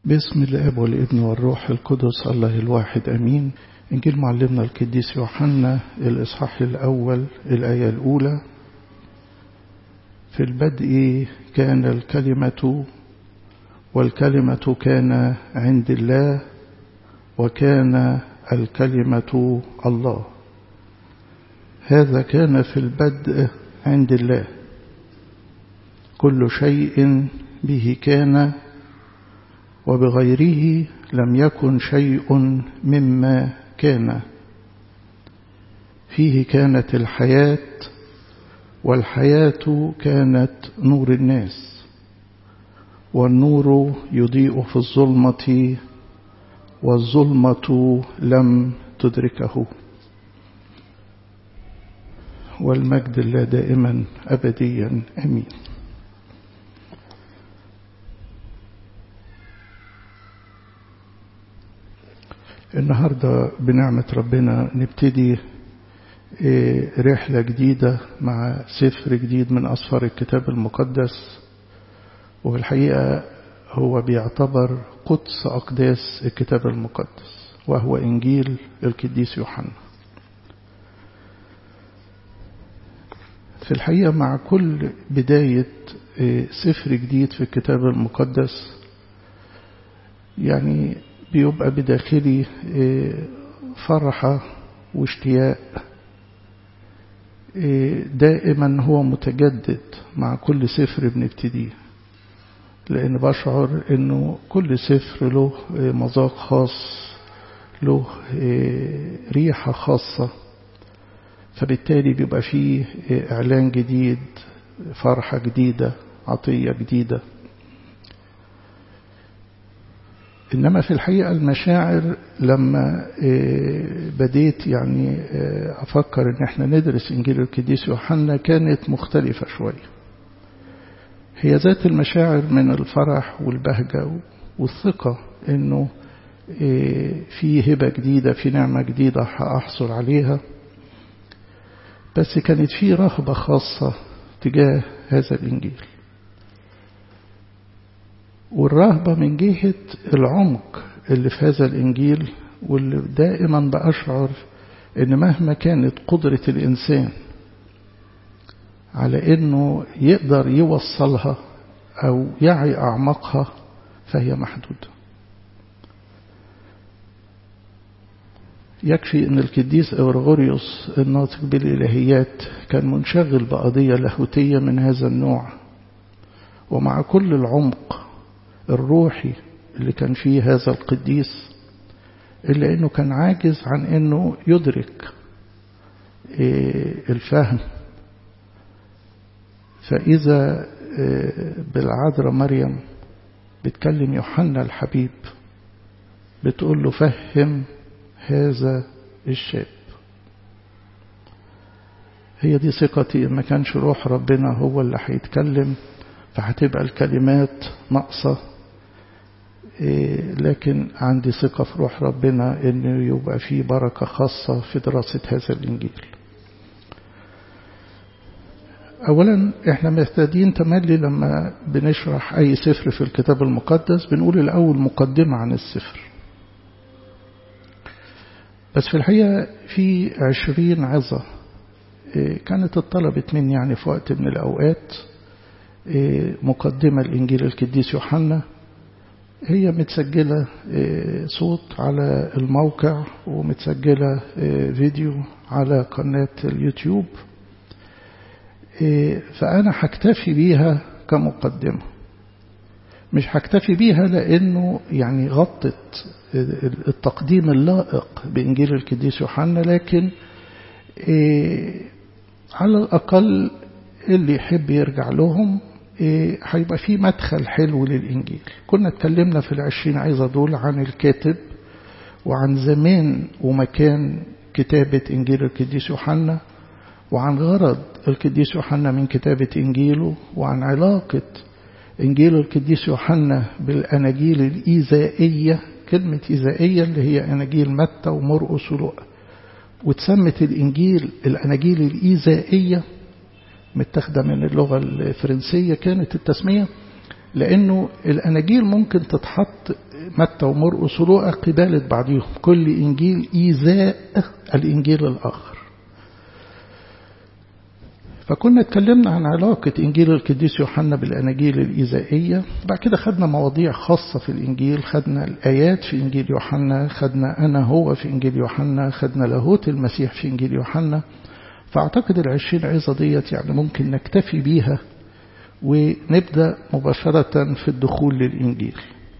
باسم الاب والابن والروح القدس الله الواحد امين انجيل معلمنا القديس يوحنا الاصحاح الاول الايه الاولى في البدء كان الكلمه والكلمه كان عند الله وكان الكلمه الله هذا كان في البدء عند الله كل شيء به كان وبغيره لم يكن شيء مما كان فيه كانت الحياة والحياة كانت نور الناس والنور يضيء في الظلمة والظلمة لم تدركه والمجد الله دائما أبديا أمين النهاردة بنعمة ربنا نبتدي رحلة جديدة مع سفر جديد من أسفار الكتاب المقدس وفي الحقيقة هو بيعتبر قدس أقداس الكتاب المقدس وهو إنجيل القديس يوحنا في الحقيقة مع كل بداية سفر جديد في الكتاب المقدس يعني بيبقى بداخلي فرحة واشتياق دائما هو متجدد مع كل سفر بنبتديه لأن بشعر إنه كل سفر له مذاق خاص له ريحة خاصة فبالتالي بيبقى فيه إعلان جديد فرحة جديدة عطية جديدة إنما في الحقيقة المشاعر لما بديت يعني أفكر إن إحنا ندرس إنجيل القديس يوحنا كانت مختلفة شوية هي ذات المشاعر من الفرح والبهجة والثقة إنه في هبة جديدة في نعمة جديدة هأحصل عليها بس كانت في رهبة خاصة تجاه هذا الإنجيل والرهبة من جهة العمق اللي في هذا الإنجيل واللي دائما بأشعر إن مهما كانت قدرة الإنسان على إنه يقدر يوصلها أو يعي أعماقها فهي محدودة يكفي أن القديس أورغوريوس الناطق بالإلهيات كان منشغل بقضية لاهوتية من هذا النوع ومع كل العمق الروحي اللي كان فيه هذا القديس إلا أنه كان عاجز عن أنه يدرك الفهم فإذا بالعذراء مريم بتكلم يوحنا الحبيب بتقول له فهم هذا الشاب هي دي ثقتي ما كانش روح ربنا هو اللي هيتكلم فهتبقى الكلمات ناقصة لكن عندي ثقة في روح ربنا انه يبقى في بركة خاصة في دراسة هذا الانجيل اولا احنا محتاجين تملي لما بنشرح اي سفر في الكتاب المقدس بنقول الاول مقدمة عن السفر بس في الحقيقة في عشرين عظة كانت اتطلبت مني يعني في وقت من الأوقات مقدمة الإنجيل القديس يوحنا هي متسجلة صوت على الموقع ومتسجلة فيديو على قناة اليوتيوب فأنا هكتفي بيها كمقدمة مش هكتفي بيها لأنه يعني غطت التقديم اللائق بإنجيل القديس يوحنا لكن على الأقل اللي يحب يرجع لهم هيبقى في مدخل حلو للإنجيل كنا اتكلمنا في العشرين عايزة دول عن الكاتب وعن زمان ومكان كتابة إنجيل القديس يوحنا وعن غرض القديس يوحنا من كتابة إنجيله وعن علاقة إنجيل القديس يوحنا بالأناجيل الإيزائية كلمة إيزائية اللي هي أناجيل متى ومرقس ولوقا وتسمت الإنجيل الأناجيل الإيزائية متاخدة من اللغة الفرنسية كانت التسمية لأنه الأناجيل ممكن تتحط متى ومرقس ولوقا قبالة بعضهم كل إنجيل إيذاء الإنجيل الآخر فكنا اتكلمنا عن علاقة إنجيل القديس يوحنا بالأناجيل الإيذائية بعد كده خدنا مواضيع خاصة في الإنجيل خدنا الآيات في إنجيل يوحنا خدنا أنا هو في إنجيل يوحنا خدنا لاهوت المسيح في إنجيل يوحنا فأعتقد العشرين عظة ديت يعني ممكن نكتفي بيها ونبدأ مباشرة في الدخول للإنجيل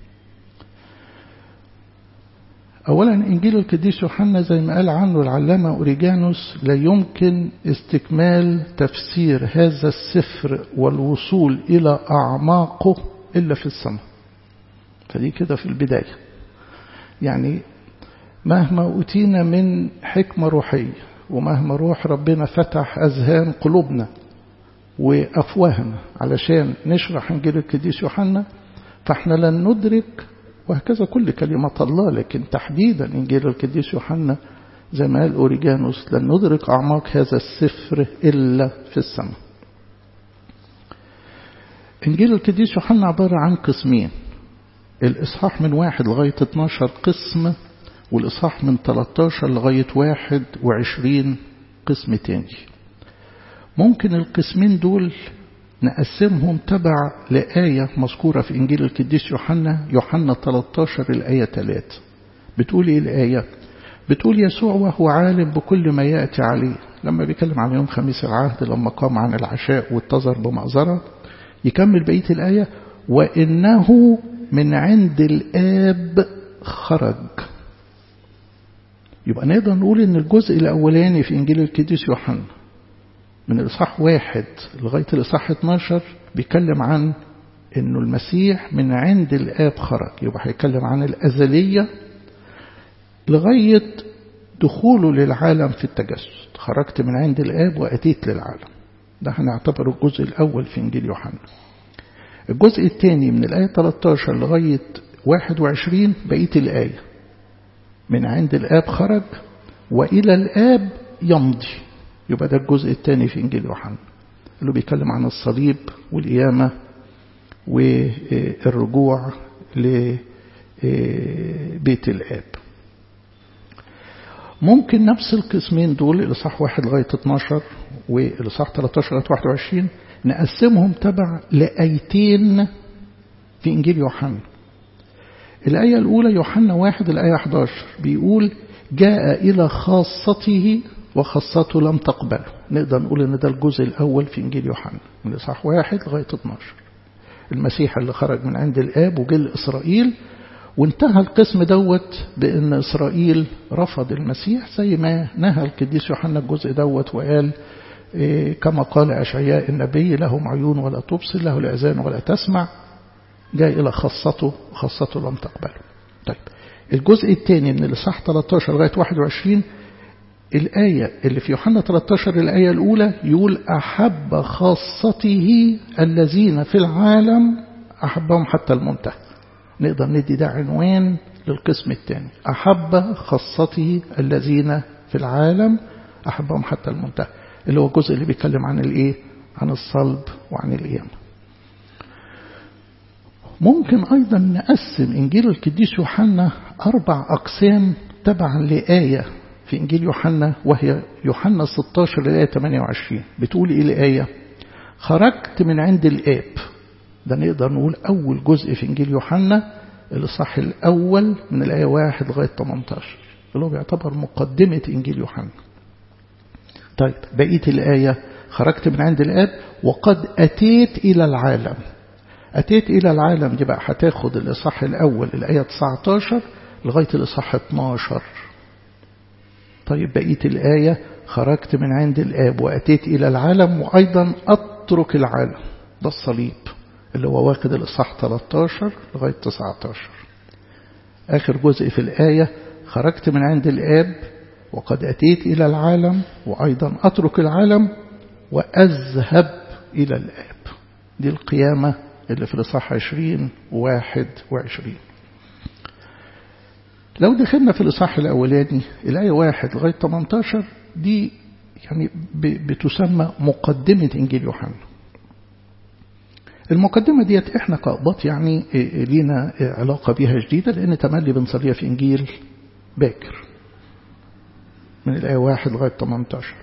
أولا إنجيل القديس يوحنا زي ما قال عنه العلامة أوريجانوس لا يمكن استكمال تفسير هذا السفر والوصول إلى أعماقه إلا في السماء فدي كده في البداية يعني مهما أوتينا من حكمة روحية ومهما روح ربنا فتح أذهان قلوبنا وأفواهنا علشان نشرح إنجيل القديس يوحنا فإحنا لن ندرك وهكذا كل كلمة الله لكن تحديدا إنجيل القديس يوحنا زي ما قال أوريجانوس لن ندرك أعماق هذا السفر إلا في السماء إنجيل القديس يوحنا عبارة عن قسمين الإصحاح من واحد لغاية 12 قسم والإصحاح من 13 لغاية 21 قسم تاني ممكن القسمين دول نقسمهم تبع لآية مذكورة في إنجيل القديس يوحنا يوحنا 13 الآية 3 بتقول إيه الآية بتقول يسوع وهو عالم بكل ما يأتي عليه لما بيتكلم عن يوم خميس العهد لما قام عن العشاء واتزر بمأزرة يكمل بقية الآية وإنه من عند الآب خرج يبقى نقدر نقول إن الجزء الأولاني في إنجيل القديس يوحنا من الإصحاح واحد لغاية الإصحاح 12 بيتكلم عن إنه المسيح من عند الآب خرج يبقى هيتكلم عن الأزلية لغاية دخوله للعالم في التجسد خرجت من عند الآب وأتيت للعالم ده هنعتبره الجزء الأول في إنجيل يوحنا الجزء الثاني من الآية 13 لغاية 21 بقية الآية من عند الآب خرج وإلى الآب يمضي يبقى ده الجزء الثاني في إنجيل يوحنا اللي بيتكلم عن الصليب والقيامة والرجوع لبيت الآب ممكن نفس القسمين دول الإصحاح واحد لغاية 12 والإصحاح 13 لغاية 21 نقسمهم تبع لآيتين في إنجيل يوحنا الآية الأولى يوحنا واحد الآية 11 بيقول جاء إلى خاصته وخاصته لم تقبله نقدر نقول ان ده الجزء الاول في انجيل يوحنا من اصحاح واحد لغايه 12 المسيح اللي خرج من عند الاب وجه لاسرائيل وانتهى القسم دوت بان اسرائيل رفض المسيح زي ما نهى القديس يوحنا الجزء دوت وقال إيه كما قال اشعياء النبي لهم عيون ولا تبصر له الاذان ولا تسمع جاء الى خاصته وخاصته لم تقبله طيب الجزء الثاني من الاصحاح 13 لغايه 21 الآية اللي في يوحنا 13 الآية الأولى يقول أحب خاصته الذين في العالم أحبهم حتى المنتهى نقدر ندي ده عنوان للقسم الثاني أحب خاصته الذين في العالم أحبهم حتى المنتهى اللي هو الجزء اللي بيتكلم عن الإيه عن الصلب وعن القيامة ممكن أيضا نقسم إنجيل القديس يوحنا أربع أقسام تبعا لآية في إنجيل يوحنا وهي يوحنا 16 الآية 28 بتقول إيه الآية خرجت من عند الآب ده نقدر نقول أول جزء في إنجيل يوحنا الإصحاح الأول من الآية 1 لغاية 18 اللي هو بيعتبر مقدمة إنجيل يوحنا طيب بقية الآية خرجت من عند الآب وقد أتيت إلى العالم أتيت إلى العالم دي بقى هتاخد الإصحاح الأول الآية 19 لغاية الإصحاح 12 طيب بقية الآية خرجت من عند الآب وأتيت إلى العالم وأيضا أترك العالم ده الصليب اللي هو واخد الإصحاح 13 لغاية 19 آخر جزء في الآية خرجت من عند الآب وقد أتيت إلى العالم وأيضا أترك العالم وأذهب إلى الآب دي القيامة اللي في الإصحاح 20 واحد وعشرين لو دخلنا في الإصحاح الأولاني الآية واحد لغاية 18 دي يعني بتسمى مقدمة إنجيل يوحنا المقدمة ديت احنا كأقباط يعني لينا علاقة بيها جديدة لأن تملي بنصليها في إنجيل باكر من الآية واحد لغاية 18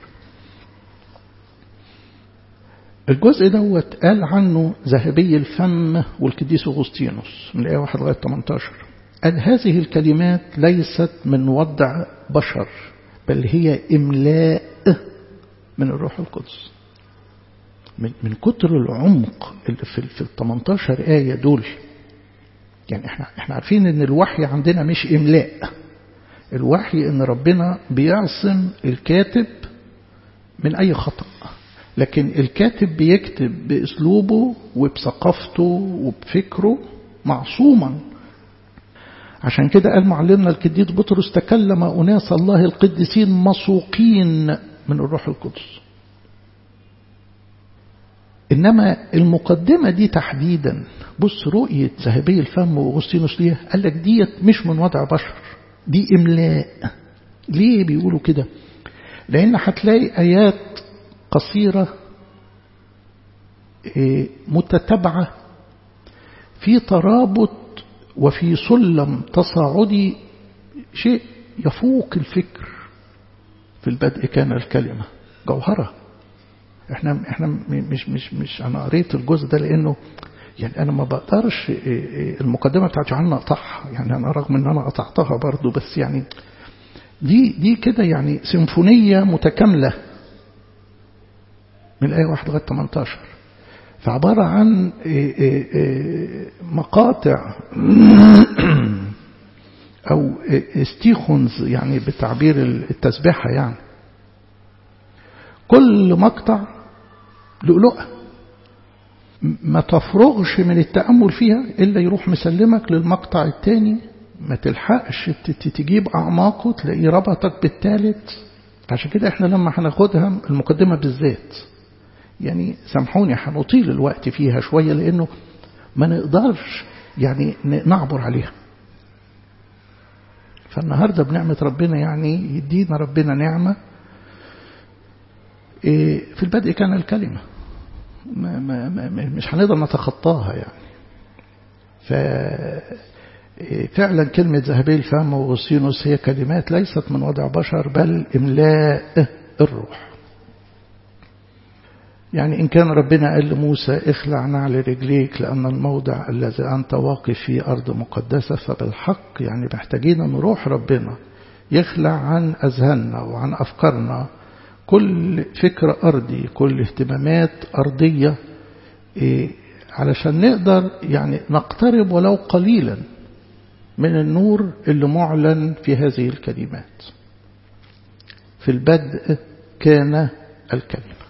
الجزء دوت قال عنه ذهبي الفم والقديس أغسطينوس من الآية واحد لغاية 18 قال هذه الكلمات ليست من وضع بشر بل هي إملاء من الروح القدس من, من كتر العمق اللي في, في ال 18 آية دول يعني احنا, احنا عارفين ان الوحي عندنا مش إملاء الوحي ان ربنا بيعصم الكاتب من أي خطأ لكن الكاتب بيكتب بأسلوبه وبثقافته وبفكره معصوما عشان كده قال معلمنا القديس بطرس تكلم أناس الله القديسين مسوقين من الروح القدس إنما المقدمة دي تحديدا بص رؤية ذهبي الفم وأغسطينوس ليها قال لك ديت مش من وضع بشر دي إملاء ليه بيقولوا كده لأن هتلاقي آيات قصيرة متتبعة في ترابط وفي سلم تصاعدي شيء يفوق الفكر في البدء كان الكلمة جوهرة احنا احنا مش مش مش انا قريت الجزء ده لانه يعني انا ما بقدرش المقدمه بتاعت يوحنا اقطعها يعني انا رغم ان انا قطعتها برضو بس يعني دي دي كده يعني سيمفونيه متكامله من الايه 1 لغايه 18 فعباره عن مقاطع او ستيخونز يعني بتعبير التسبيحه يعني كل مقطع لؤلؤة ما تفرغش من التأمل فيها إلا يروح مسلمك للمقطع الثاني ما تلحقش تجيب أعماقه تلاقيه ربطك بالثالث عشان كده احنا لما هناخدها المقدمة بالذات يعني سامحوني هنطيل الوقت فيها شوية لأنه ما نقدرش يعني نعبر عليها فالنهاردة بنعمة ربنا يعني يدينا ربنا نعمة في البدء كان الكلمة ما ما ما مش هنقدر نتخطاها يعني ففعلا كلمة ذهبي الفم وغسينوس هي كلمات ليست من وضع بشر بل إملاء الروح يعني إن كان ربنا قال لموسى اخلع نعل رجليك لأن الموضع الذي أنت واقف فيه أرض مقدسة فبالحق يعني محتاجين أن روح ربنا يخلع عن أذهاننا وعن أفكارنا كل فكر أرضي كل اهتمامات أرضية إيه علشان نقدر يعني نقترب ولو قليلا من النور اللي معلن في هذه الكلمات في البدء كان الكلمة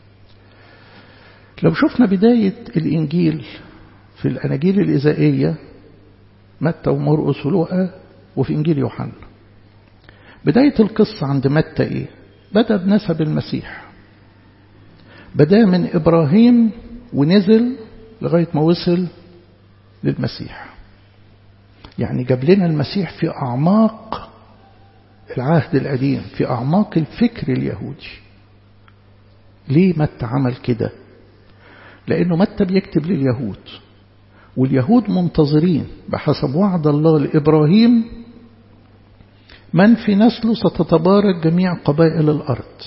لو شفنا بداية الإنجيل في الأناجيل الإزائية متى ومرقس ولوقا وفي إنجيل يوحنا بداية القصة عند متى إيه بدأ بنسب المسيح بدأ من إبراهيم ونزل لغاية ما وصل للمسيح يعني جاب لنا المسيح في أعماق العهد القديم في أعماق الفكر اليهودي ليه متى عمل كده لأنه متى بيكتب لليهود واليهود منتظرين بحسب وعد الله لإبراهيم من في نسله ستتبارك جميع قبائل الأرض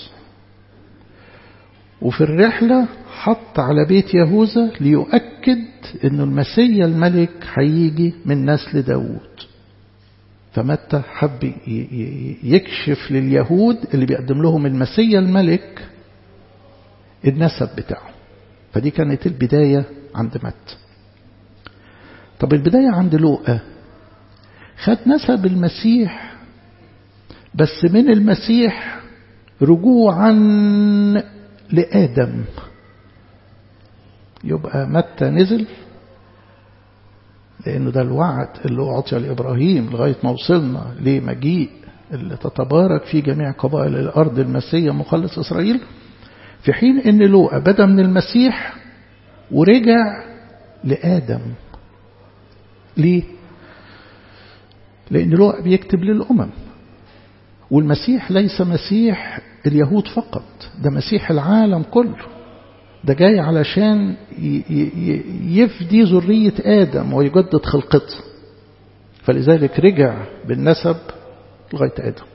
وفي الرحلة حط على بيت يهوذا ليؤكد أن المسيا الملك هيجي من نسل داود فمتى حب يكشف لليهود اللي بيقدم لهم المسيا الملك النسب بتاعه فدي كانت البداية عند متى طب البداية عند لوقا خد نسب المسيح بس من المسيح رجوعا لآدم يبقى متى نزل لأنه ده الوعد اللي أعطي لإبراهيم لغاية ما وصلنا لمجيء اللي تتبارك فيه جميع قبائل الأرض المسيح مخلص إسرائيل في حين أن لوقا بدأ من المسيح ورجع لآدم ليه؟ لأن لوقا بيكتب للأمم والمسيح ليس مسيح اليهود فقط ده مسيح العالم كله ده جاي علشان يفدي ذرية آدم ويجدد خلقته فلذلك رجع بالنسب لغاية آدم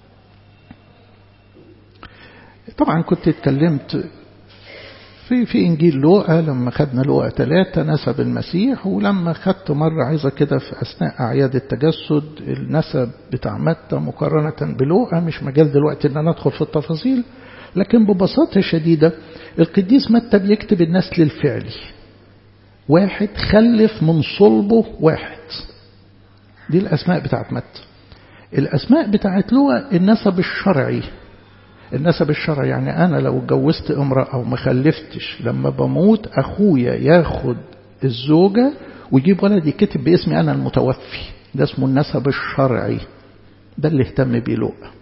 طبعا كنت اتكلمت في في إنجيل لوقا لما خدنا لوقا ثلاثة نسب المسيح ولما خدت مرة عايزة كده في أثناء أعياد التجسد النسب بتاع متى مقارنة بلوقا مش مجال دلوقتي إن أنا أدخل في التفاصيل لكن ببساطة شديدة القديس متى بيكتب النسل الفعلي واحد خلف من صلبه واحد دي الأسماء بتاعت متى الأسماء بتاعت لوقا النسب الشرعي النسب الشرعي يعني أنا لو اتجوزت امرأة وما خلفتش لما بموت أخويا ياخد الزوجة ويجيب ولد يكتب باسمي أنا المتوفي ده اسمه النسب الشرعي ده اللي اهتم بيه لوقا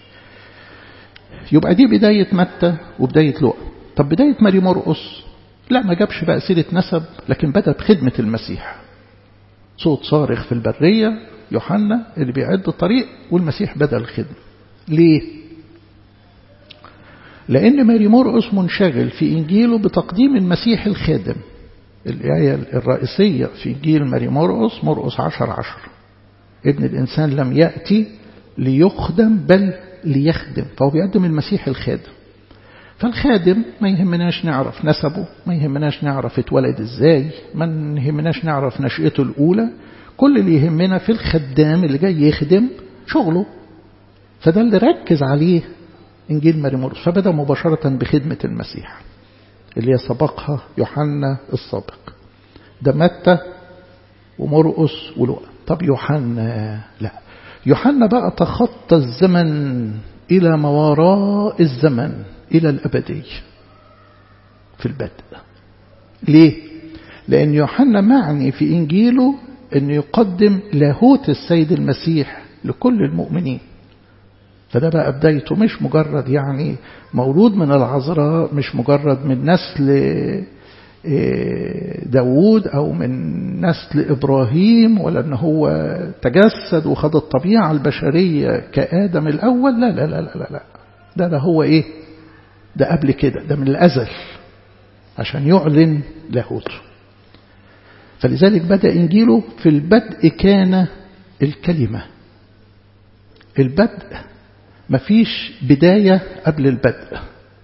يبقى دي بداية متى وبداية لوقا طب بداية ماري مرقس لا ما جابش بقى سيرة نسب لكن بدأ بخدمة المسيح صوت صارخ في البرية يوحنا اللي بيعد الطريق والمسيح بدأ الخدمة ليه؟ لأن ماري مرقس منشغل في إنجيله بتقديم المسيح الخادم الآية الرئيسية في إنجيل ماري مرقس مرقس عشر عشر ابن الإنسان لم يأتي ليخدم بل ليخدم فهو بيقدم المسيح الخادم فالخادم ما يهمناش نعرف نسبه ما يهمناش نعرف اتولد ازاي ما يهمناش نعرف نشأته الأولى كل اللي يهمنا في الخدام اللي جاي يخدم شغله فده اللي ركز عليه إنجيل ماري مرقس فبدأ مباشرة بخدمة المسيح اللي هي سبقها يوحنا السابق ده متى ومرقس ولوقا طب يوحنا لا يوحنا بقى تخطى الزمن إلى ما وراء الزمن إلى الأبدية في البدء ليه؟ لأن يوحنا معني في إنجيله أن يقدم لاهوت السيد المسيح لكل المؤمنين فده بقى بدايته مش مجرد يعني مولود من العذراء مش مجرد من نسل داوود أو من نسل إبراهيم ولا أن هو تجسد وخد الطبيعة البشرية كآدم الأول لا لا لا لا لا ده ده هو إيه ده قبل كده ده من الأزل عشان يعلن لاهوته فلذلك بدأ إنجيله في البدء كان الكلمة البدء مفيش بداية قبل البدء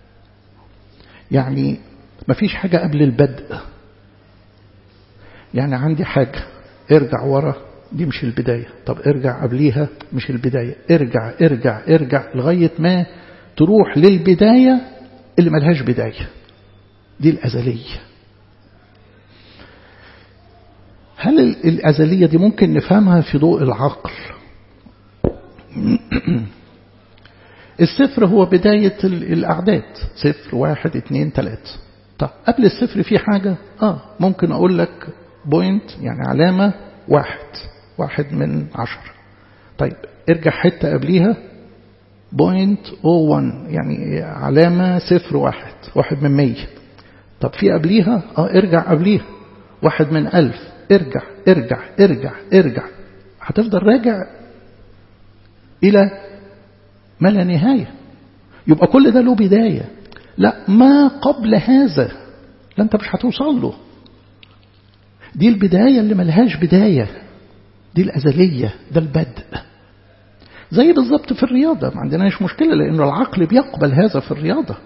يعني مفيش حاجة قبل البدء يعني عندي حاجة ارجع ورا دي مش البداية طب ارجع قبليها مش البداية ارجع ارجع ارجع لغاية ما تروح للبداية اللي ملهاش بداية دي الأزلية هل الأزلية دي ممكن نفهمها في ضوء العقل الصفر هو بداية الأعداد صفر واحد اتنين تلاتة طب قبل الصفر في حاجة آه ممكن أقول لك بوينت يعني علامة واحد واحد من عشر طيب ارجع حتة قبليها بوينت او ون يعني علامة صفر واحد واحد من مية طب في قبليها اه ارجع قبليها واحد من ألف ارجع ارجع ارجع ارجع هتفضل راجع إلى ما لا نهاية يبقى كل ده له بداية لا ما قبل هذا لا انت مش هتوصل له دي البداية اللي ملهاش بداية دي الأزلية ده البدء زي بالظبط في الرياضة ما عندناش مشكلة لأنه العقل بيقبل هذا في الرياضة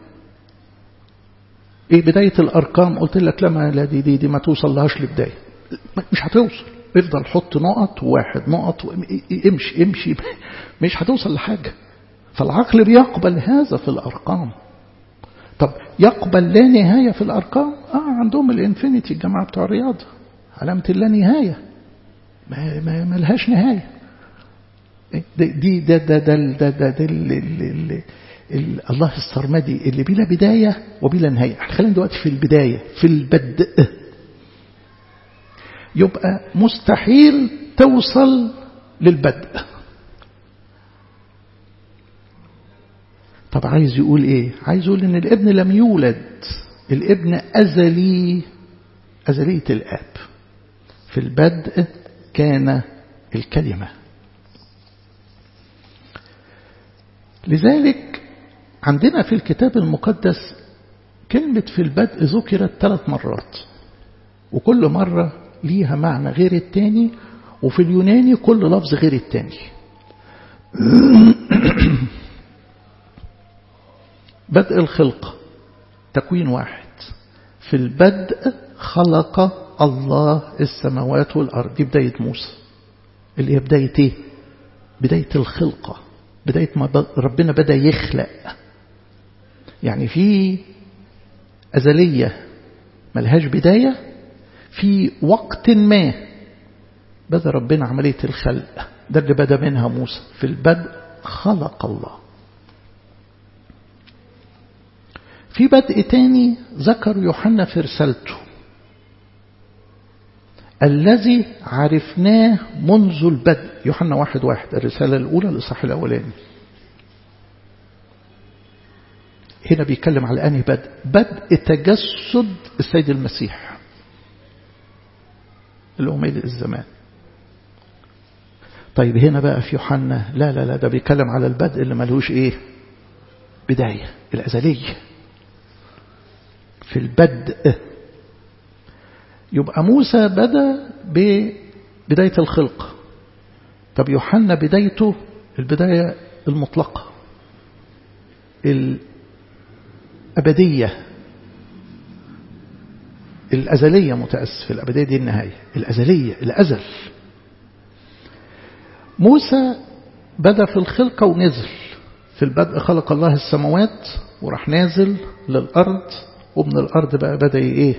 ايه بداية الأرقام قلت لك لما لا دي دي, دي ما توصل لهاش لبداية مش هتوصل افضل حط نقط واحد نقط امشي امشي مش هتوصل لحاجة فالعقل بيقبل هذا في الأرقام طب يقبل لا نهاية في الأرقام آه عندهم الانفينيتي الجماعة بتوع الرياضة علامة اللا نهاية ما, ما, ما لهاش نهاية دي ده ده ده ده ده, ده الله السرمدي اللي بلا بداية وبلا نهاية خلينا دلوقتي في البداية في البدء يبقى مستحيل توصل للبدء طب عايز يقول ايه عايز يقول ان الابن لم يولد الابن أزلي أزلية الآب في البدء كان الكلمة لذلك عندنا في الكتاب المقدس كلمة في البدء ذكرت ثلاث مرات وكل مرة ليها معنى غير التاني وفي اليوناني كل لفظ غير التاني بدء الخلق تكوين واحد في البدء خلق الله السماوات والأرض دي بداية موسى اللي هي بداية ايه بداية الخلقة بداية ما ربنا بدأ يخلق يعني في أزلية ملهاش بداية في وقت ما بدأ ربنا عملية الخلق ده اللي بدأ منها موسى في البدء خلق الله في بدء تاني ذكر يوحنا في رسالته الذي عرفناه منذ البدء يوحنا واحد واحد الرسالة الأولى الإصحاح الأولاني هنا بيتكلم على أنهي بدء بدء تجسد السيد المسيح اللي هو ميل الزمان طيب هنا بقى في يوحنا لا لا لا ده بيتكلم على البدء اللي ملهوش ايه بداية الأزلية في البدء يبقى موسى بدأ ببداية الخلق طب يوحنا بدايته البداية المطلقة الأبدية الأزلية متأسف الأبدية دي النهاية الأزلية الأزل موسى بدأ في الخلقة ونزل في البدء خلق الله السماوات وراح نازل للأرض ومن الأرض بقى بدأ إيه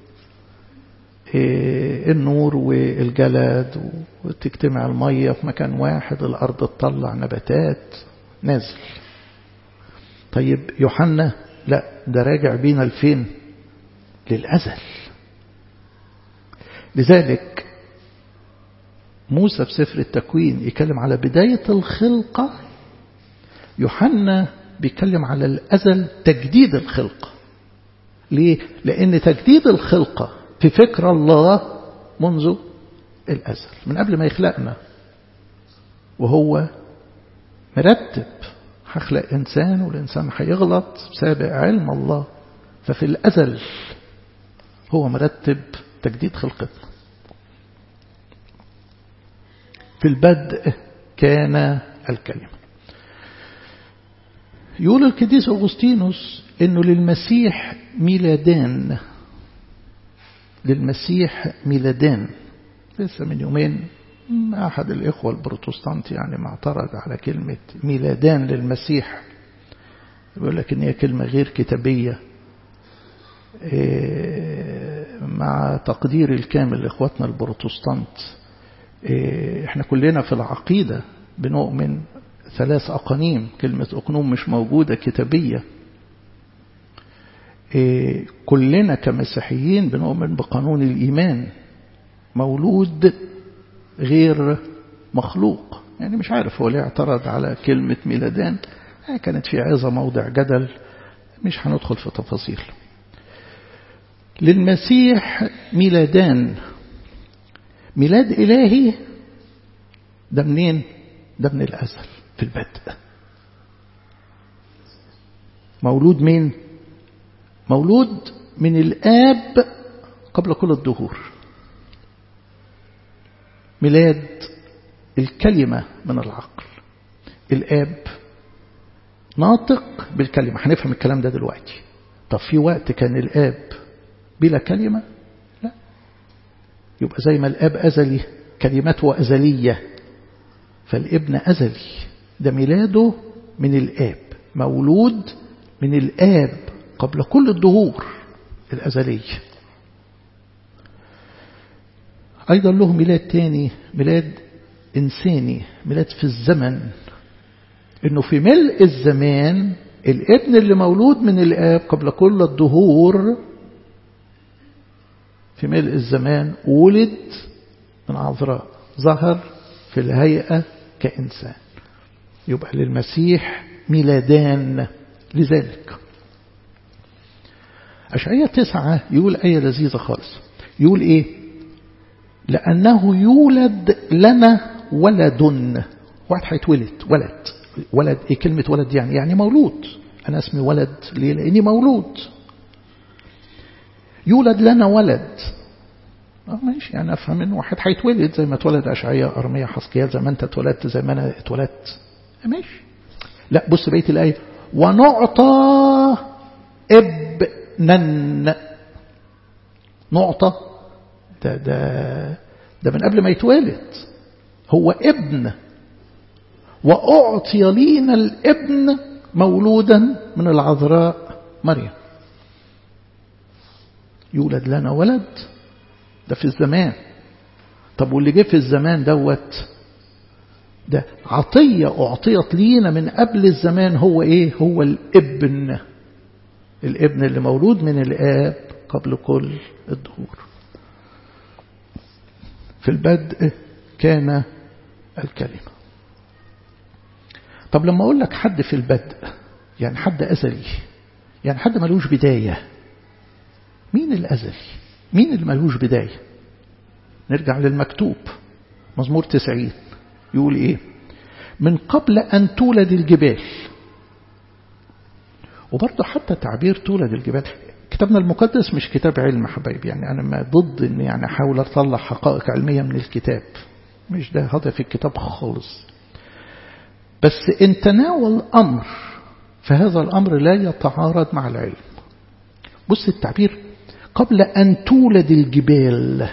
النور والجلد وتجتمع المية في مكان واحد الأرض تطلع نباتات نازل طيب يوحنا لا ده راجع بينا لفين للأزل لذلك موسى في سفر التكوين يتكلم على بداية الخلقة يوحنا بيتكلم على الأزل تجديد الخلقة ليه؟ لأن تجديد الخلقة في فكر الله منذ الأزل من قبل ما يخلقنا وهو مرتب هخلق إنسان والإنسان هيغلط سابق علم الله ففي الأزل هو مرتب تجديد خلقتنا في البدء كان الكلمة يقول القديس أغسطينوس أنه للمسيح ميلادان للمسيح ميلادان لسه من يومين أحد الإخوة البروتستانت يعني ما اعترض على كلمة ميلادان للمسيح يقول لك إن هي كلمة غير كتابية مع تقدير الكامل لإخواتنا البروتستانت احنا كلنا في العقيدة بنؤمن ثلاث أقانيم كلمة أقنوم مش موجودة كتابية كلنا كمسيحيين بنؤمن بقانون الإيمان مولود غير مخلوق يعني مش عارف هو ليه اعترض على كلمة ميلادان كانت في عظة موضع جدل مش هندخل في تفاصيل للمسيح ميلادان ميلاد إلهي ده منين ده من الأزل في البدء مولود مين مولود من الآب قبل كل الدهور ميلاد الكلمة من العقل الآب ناطق بالكلمة هنفهم الكلام ده دلوقتي طب في وقت كان الآب بلا كلمة لا يبقى زي ما الآب أزلي كلمته أزلية فالابن أزلي ده ميلاده من الآب مولود من الآب قبل كل الدهور الأزلية أيضا له ميلاد تاني ميلاد إنساني ميلاد في الزمن إنه في ملء الزمان الابن اللي مولود من الآب قبل كل الدهور في ملء الزمان ولد من عذراء ظهر في الهيئة كإنسان يبقى للمسيح ميلادان لذلك أشعية تسعة يقول آية لذيذة خالص يقول إيه لأنه يولد لنا ولد واحد هيتولد ولد ولد إيه كلمة ولد يعني يعني مولود أنا اسمي ولد ليه لأني مولود يولد لنا ولد اه ماشي يعني افهم ان واحد هيتولد زي ما اتولد اشعياء ارميا حسقيال زي ما انت اتولدت زي ما انا اتولدت ماشي لا بص بقيه الايه ونعطى ابنا نعطى ده ده ده من قبل ما يتولد هو ابن وأعطي لينا الابن مولودا من العذراء مريم يولد لنا ولد ده في الزمان طب واللي جه في الزمان دوت ده عطية أعطيت لينا من قبل الزمان هو إيه هو الابن الابن اللي مولود من الآب قبل كل الدهور في البدء كان الكلمة طب لما أقول لك حد في البدء يعني حد أزلي يعني حد ملوش بداية مين الأزلي مين اللي ملوش بداية نرجع للمكتوب مزمور تسعين يقول إيه من قبل أن تولد الجبال وبرضه حتى تعبير تولد الجبال كتابنا المقدس مش كتاب علم حبايبي يعني أنا ما ضد إن يعني أحاول أطلع حقائق علمية من الكتاب مش ده هدف الكتاب خالص بس إن تناول أمر فهذا الأمر لا يتعارض مع العلم بص التعبير قبل أن تولد الجبال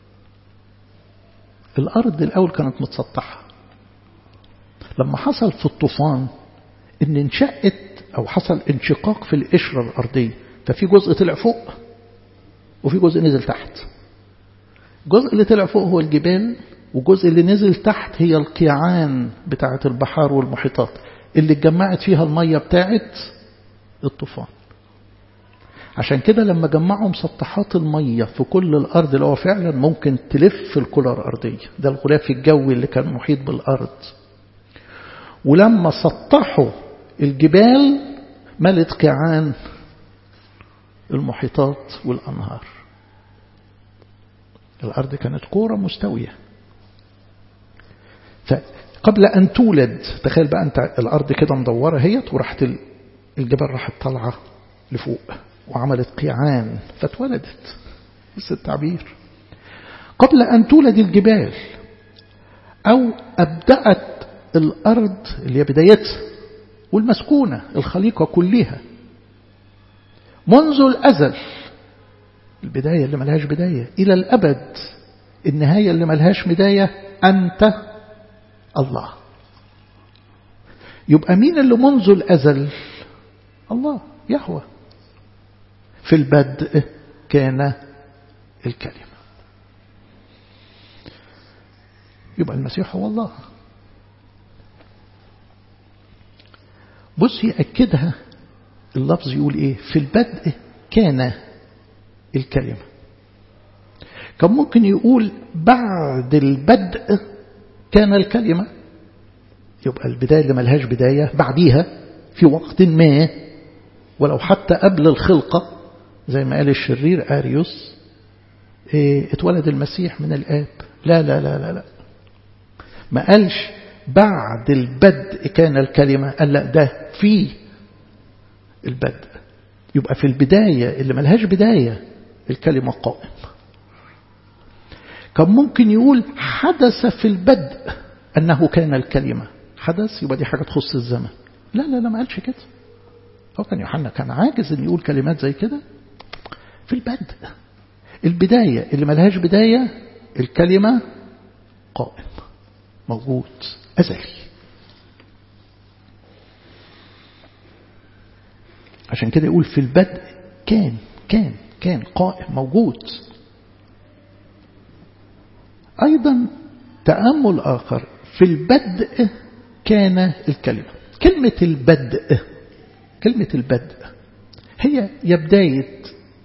الأرض الأول كانت متسطحة لما حصل في الطوفان إن انشقت أو حصل انشقاق في القشرة الأرضية ففي جزء طلع فوق وفي جزء نزل تحت الجزء اللي طلع فوق هو الجبال والجزء اللي نزل تحت هي القيعان بتاعة البحار والمحيطات اللي اتجمعت فيها المية بتاعة الطوفان عشان كده لما جمعوا مسطحات المية في كل الأرض اللي هو فعلا ممكن تلف الكرة الأرضية ده الغلاف الجوي اللي كان محيط بالأرض ولما سطحوا الجبال ملت قيعان المحيطات والأنهار الأرض كانت كورة مستوية فقبل أن تولد تخيل بقى أنت الأرض كده مدورة هي وراحت الجبال راحت طالعة لفوق وعملت قيعان فاتولدت بس التعبير قبل أن تولد الجبال أو أبدأت الأرض اللي هي بدايتها والمسكونة الخليقة كلها منذ الأزل البداية اللي ملهاش بداية إلى الأبد النهاية اللي ملهاش بداية أنت الله يبقى مين اللي منذ الأزل الله يهوى في البدء كان الكلمة يبقى المسيح هو الله بص يأكدها اللفظ يقول ايه في البدء كان الكلمة كان ممكن يقول بعد البدء كان الكلمة يبقى البداية اللي ملهاش بداية بعديها في وقت ما ولو حتى قبل الخلقة زي ما قال الشرير آريوس إيه اتولد المسيح من الآب لا لا لا لا لا ما قالش بعد البدء كان الكلمة قال لا ده في البدء يبقى في البداية اللي ملهاش بداية الكلمة قائم كان ممكن يقول حدث في البدء أنه كان الكلمة حدث يبقى دي حاجة تخص الزمن لا لا لا ما قالش كده هو كان يوحنا كان عاجز ان يقول كلمات زي كده في البدء البداية اللي ملهاش بداية الكلمة قائم موجود أزلي عشان كده يقول في البدء كان كان كان قائم موجود أيضا تأمل آخر في البدء كان الكلمة كلمة البدء كلمة البدء هي يا بداية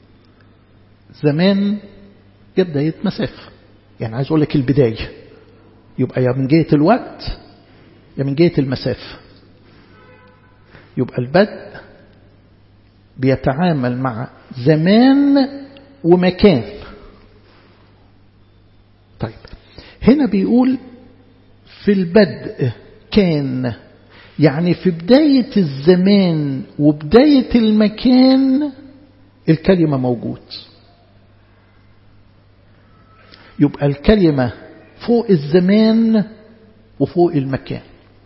زمان يا بداية مسافة يعني عايز أقول لك البداية يبقى يا من جهة الوقت يا من جهة المسافة يبقى البدء بيتعامل مع زمان ومكان طيب هنا بيقول في البدء كان يعني في بداية الزمان وبداية المكان الكلمة موجود يبقى الكلمة فوق الزمان وفوق المكان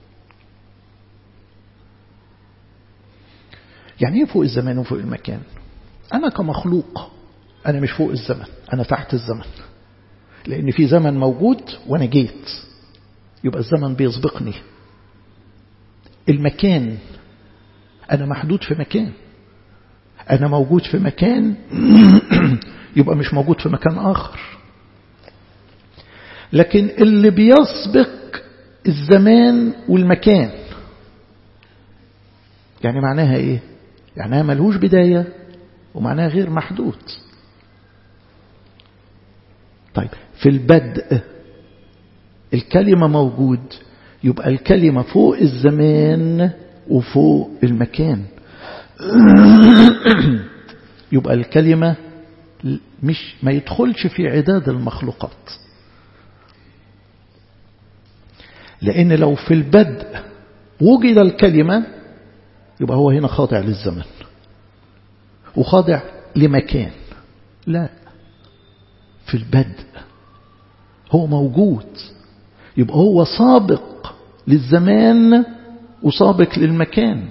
يعني ايه فوق الزمان وفوق المكان أنا كمخلوق أنا مش فوق الزمن أنا تحت الزمن لأن في زمن موجود وأنا جيت يبقى الزمن بيسبقني المكان أنا محدود في مكان أنا موجود في مكان يبقى مش موجود في مكان آخر لكن اللي بيسبق الزمان والمكان يعني معناها ايه يعني ملهوش بداية ومعناها غير محدود طيب في البدء الكلمة موجود يبقى الكلمة فوق الزمان وفوق المكان يبقى الكلمة مش ما يدخلش في عداد المخلوقات لأن لو في البدء وجد الكلمة يبقى هو هنا خاضع للزمن وخاضع لمكان لا في البدء هو موجود يبقى هو سابق للزمان وسابق للمكان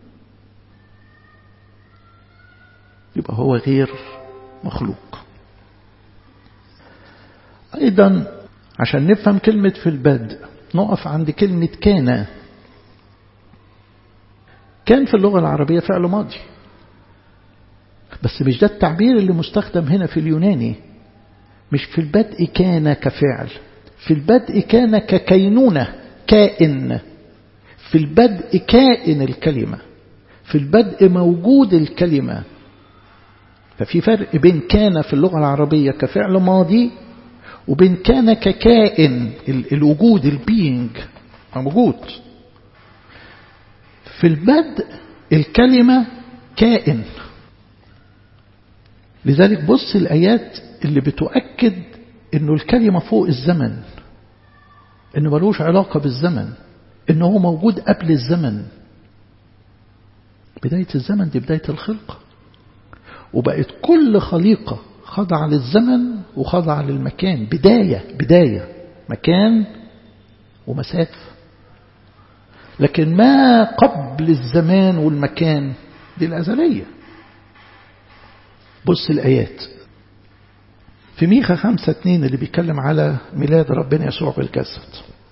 يبقى هو غير مخلوق أيضا عشان نفهم كلمة في البدء نقف عند كلمة كان كان في اللغة العربية فعل ماضي بس مش ده التعبير اللي مستخدم هنا في اليوناني مش في البدء كان كفعل في البدء كان ككينونة كائن في البدء كائن الكلمة في البدء موجود الكلمة ففي فرق بين كان في اللغة العربية كفعل ماضي وبين كان ككائن الوجود البينج موجود في البدء الكلمة كائن لذلك بص الآيات اللي بتؤكد انه الكلمة فوق الزمن انه ملوش علاقة بالزمن انه هو موجود قبل الزمن بداية الزمن دي بداية الخلق وبقت كل خليقة خضع للزمن وخضع للمكان بداية بداية مكان ومسافة لكن ما قبل الزمان والمكان دي الأزلية بص الآيات في ميخا خمسة اتنين اللي بيتكلم على ميلاد ربنا يسوع بالجسد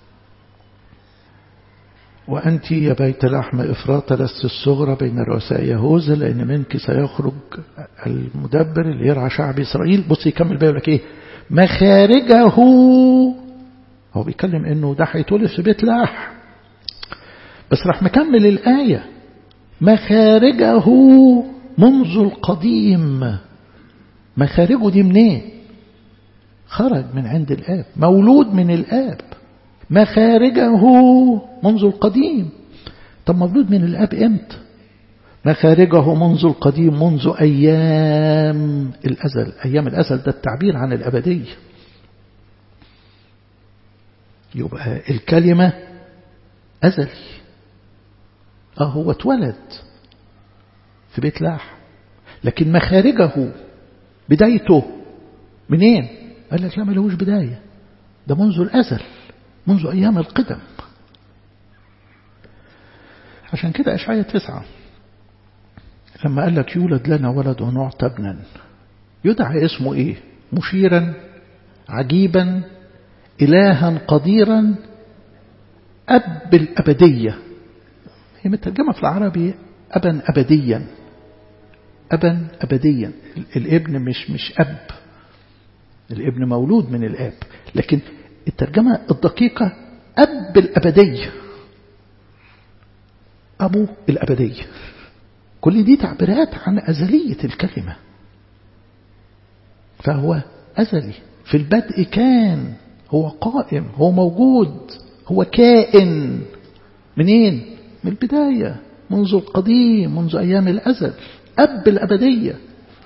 وأنت يا بيت لحم إفراط لست الصغرى بين رؤساء يهوذا لأن منك سيخرج المدبر اللي يرعى شعب إسرائيل بص يكمل بقى لك إيه مخارجه هو بيتكلم إنه ده هيتولد في بيت لحم بس راح مكمل الآية مخارجه منذ القديم مخارجه دي منين خرج من عند الآب مولود من الآب مخارجه منذ القديم طب مولود من الآب امتى مخارجه منذ القديم منذ أيام الأزل أيام الأزل ده التعبير عن الأبدية يبقى الكلمة أزلي اه هو اتولد في بيت لاح لكن مخارجه بدايته منين قال لك لا ملهوش بداية ده منذ الأزل منذ أيام القدم عشان كده أشعية تسعة لما قال لك يولد لنا ولد ونعطى ابنا يدعى اسمه ايه مشيرا عجيبا إلها قديرا أب الأبدية هي مترجمة في العربي أبا أبديا أبا أبديا الابن مش مش أب الابن مولود من الآب لكن الترجمة الدقيقة أب الأبدية أبو الأبدية كل دي تعبيرات عن أزلية الكلمة فهو أزلي في البدء كان هو قائم هو موجود هو كائن منين من البداية منذ القديم منذ أيام الأزل أب الأبدية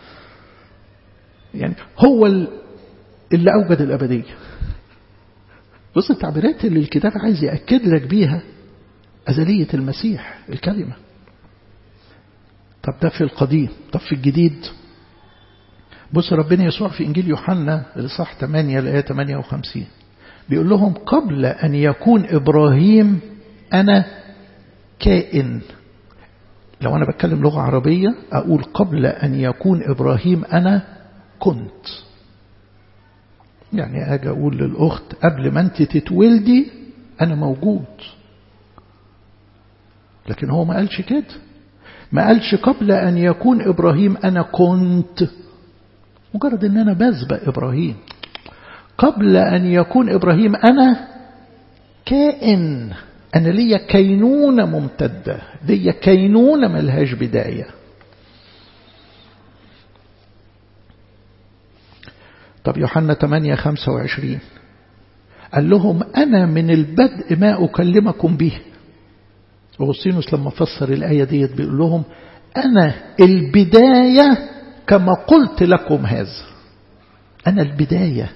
يعني هو اللي أوجد الأبدية بص التعبيرات اللي الكتاب عايز يأكد لك بيها أزلية المسيح الكلمة طب ده في القديم طب في الجديد بص ربنا يسوع في إنجيل يوحنا الإصحاح 8 الآية 58 بيقول لهم قبل أن يكون إبراهيم أنا كائن لو أنا بتكلم لغة عربية أقول قبل أن يكون إبراهيم أنا كنت يعني أجي أقول للأخت قبل ما أنت تتولدي أنا موجود لكن هو ما قالش كده ما قالش قبل أن يكون إبراهيم أنا كنت مجرد أن أنا بسبق إبراهيم قبل أن يكون إبراهيم أنا كائن أنا ليا كينونة ممتدة ليا كينونة ملهاش بداية طب يوحنا 8 25 قال لهم أنا من البدء ما أكلمكم به أغسطينوس لما فسر الآية ديت بيقول لهم أنا البداية كما قلت لكم هذا أنا البداية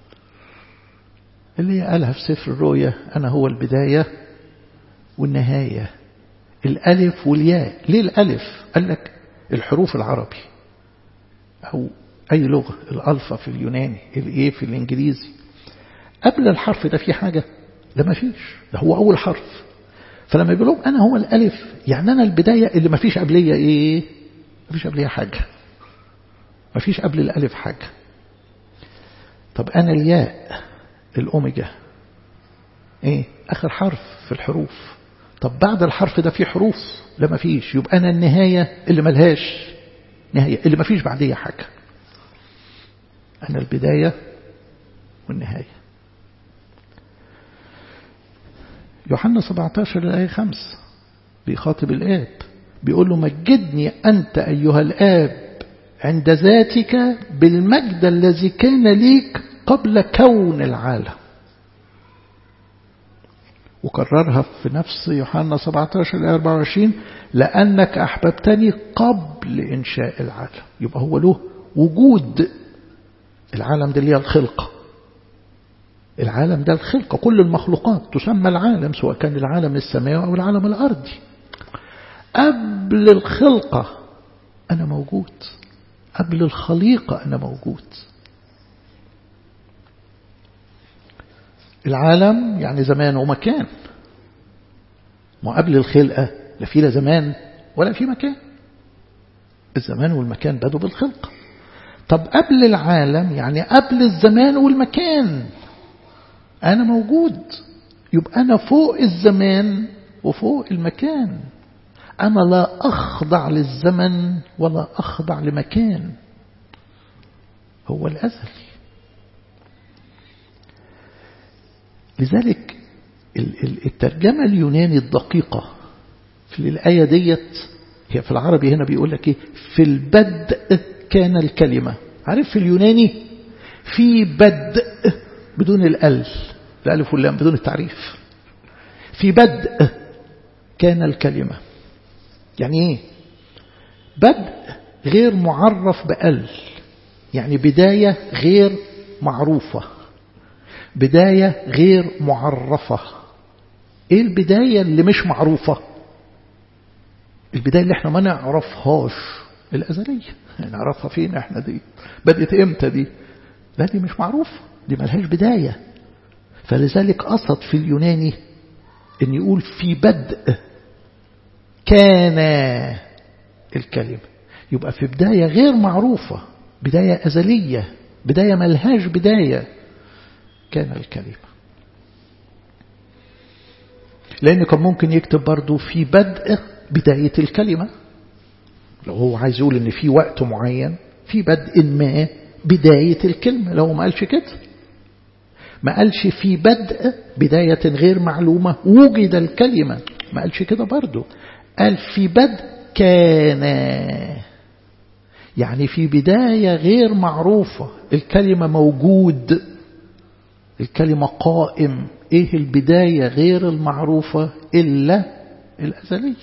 اللي قالها في سفر الرؤيا أنا هو البداية والنهاية الألف والياء ليه الألف قال لك الحروف العربي أو أي لغة الألفا في اليوناني الإيه في الإنجليزي قبل الحرف ده في حاجة لا ما فيش ده هو أول حرف فلما يقول لهم أنا هو الألف يعني أنا البداية اللي ما فيش قبلية إيه ما فيش قبلية حاجة ما فيش قبل الألف حاجة طب أنا الياء الأوميجا إيه آخر حرف في الحروف طب بعد الحرف ده في حروف لا ما فيش يبقى أنا النهاية اللي ملهاش نهاية اللي ما فيش بعدية حاجة أنا البداية والنهاية يوحنا 17 الآية 5 بيخاطب الآب بيقول له مجدني أنت أيها الآب عند ذاتك بالمجد الذي كان ليك قبل كون العالم وكررها في نفس يوحنا 17 الآية 24 لأنك أحببتني قبل إنشاء العالم يبقى هو له وجود العالم ده اللي هي الخلقة العالم ده الخلقة كل المخلوقات تسمى العالم سواء كان العالم السماوي أو العالم الأرضي قبل الخلقة أنا موجود قبل الخليقة أنا موجود العالم يعني زمان ومكان ما قبل الخلقة لا في لا زمان ولا في مكان الزمان والمكان بدوا بالخلقة طب قبل العالم يعني قبل الزمان والمكان أنا موجود يبقى أنا فوق الزمان وفوق المكان أنا لا أخضع للزمن ولا أخضع لمكان هو الأزل لذلك الترجمة اليوناني الدقيقة في الآية ديت هي في العربي هنا بيقول لك إيه في البدء كان الكلمة عارف في اليوناني في بدء بدون الأل الألف واللام بدون التعريف في بدء كان الكلمة يعني ايه بدء غير معرف بأل يعني بداية غير معروفة بداية غير معرفة ايه البداية اللي مش معروفة البداية اللي احنا ما نعرفهاش الأزلية نعرفها فين احنا دي بدأت امتى دي لا دي مش معروفة دي ملهاش بداية فلذلك قصد في اليوناني ان يقول في بدء كان الكلمة يبقى في بداية غير معروفة بداية أزلية بداية ملهاش بداية كان الكلمة لأن كان ممكن يكتب برضو في بدء بداية الكلمة لو هو عايز يقول ان في وقت معين في بدء ما بداية الكلمة لو ما قالش كده ما قالش في بدء بداية غير معلومة وجد الكلمة ما قالش كده برضو قال في بدء كان يعني في بداية غير معروفة الكلمة موجود الكلمة قائم ايه البداية غير المعروفة إلا الأزلية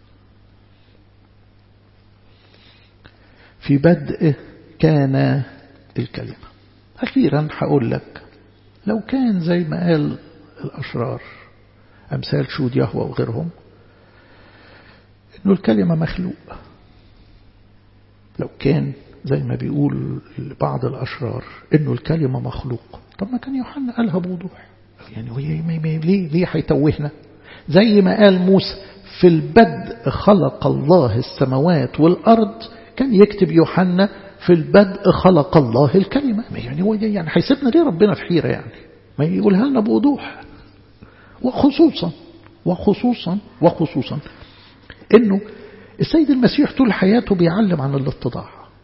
في بدء كان الكلمة أخيرا هقول لك لو كان زي ما قال الأشرار أمثال شود يهوى وغيرهم إنه الكلمة مخلوق لو كان زي ما بيقول بعض الأشرار إنه الكلمة مخلوق طب ما كان يوحنا قالها بوضوح يعني هو ليه ليه هيتوهنا زي ما قال موسى في البدء خلق الله السماوات والأرض كان يكتب يوحنا في البدء خلق الله الكلمة يعني هو يعني هيسيبنا ليه ربنا في حيرة يعني ما يقولها لنا بوضوح وخصوصا وخصوصا وخصوصا انه السيد المسيح طول حياته بيعلم عن الاتضاع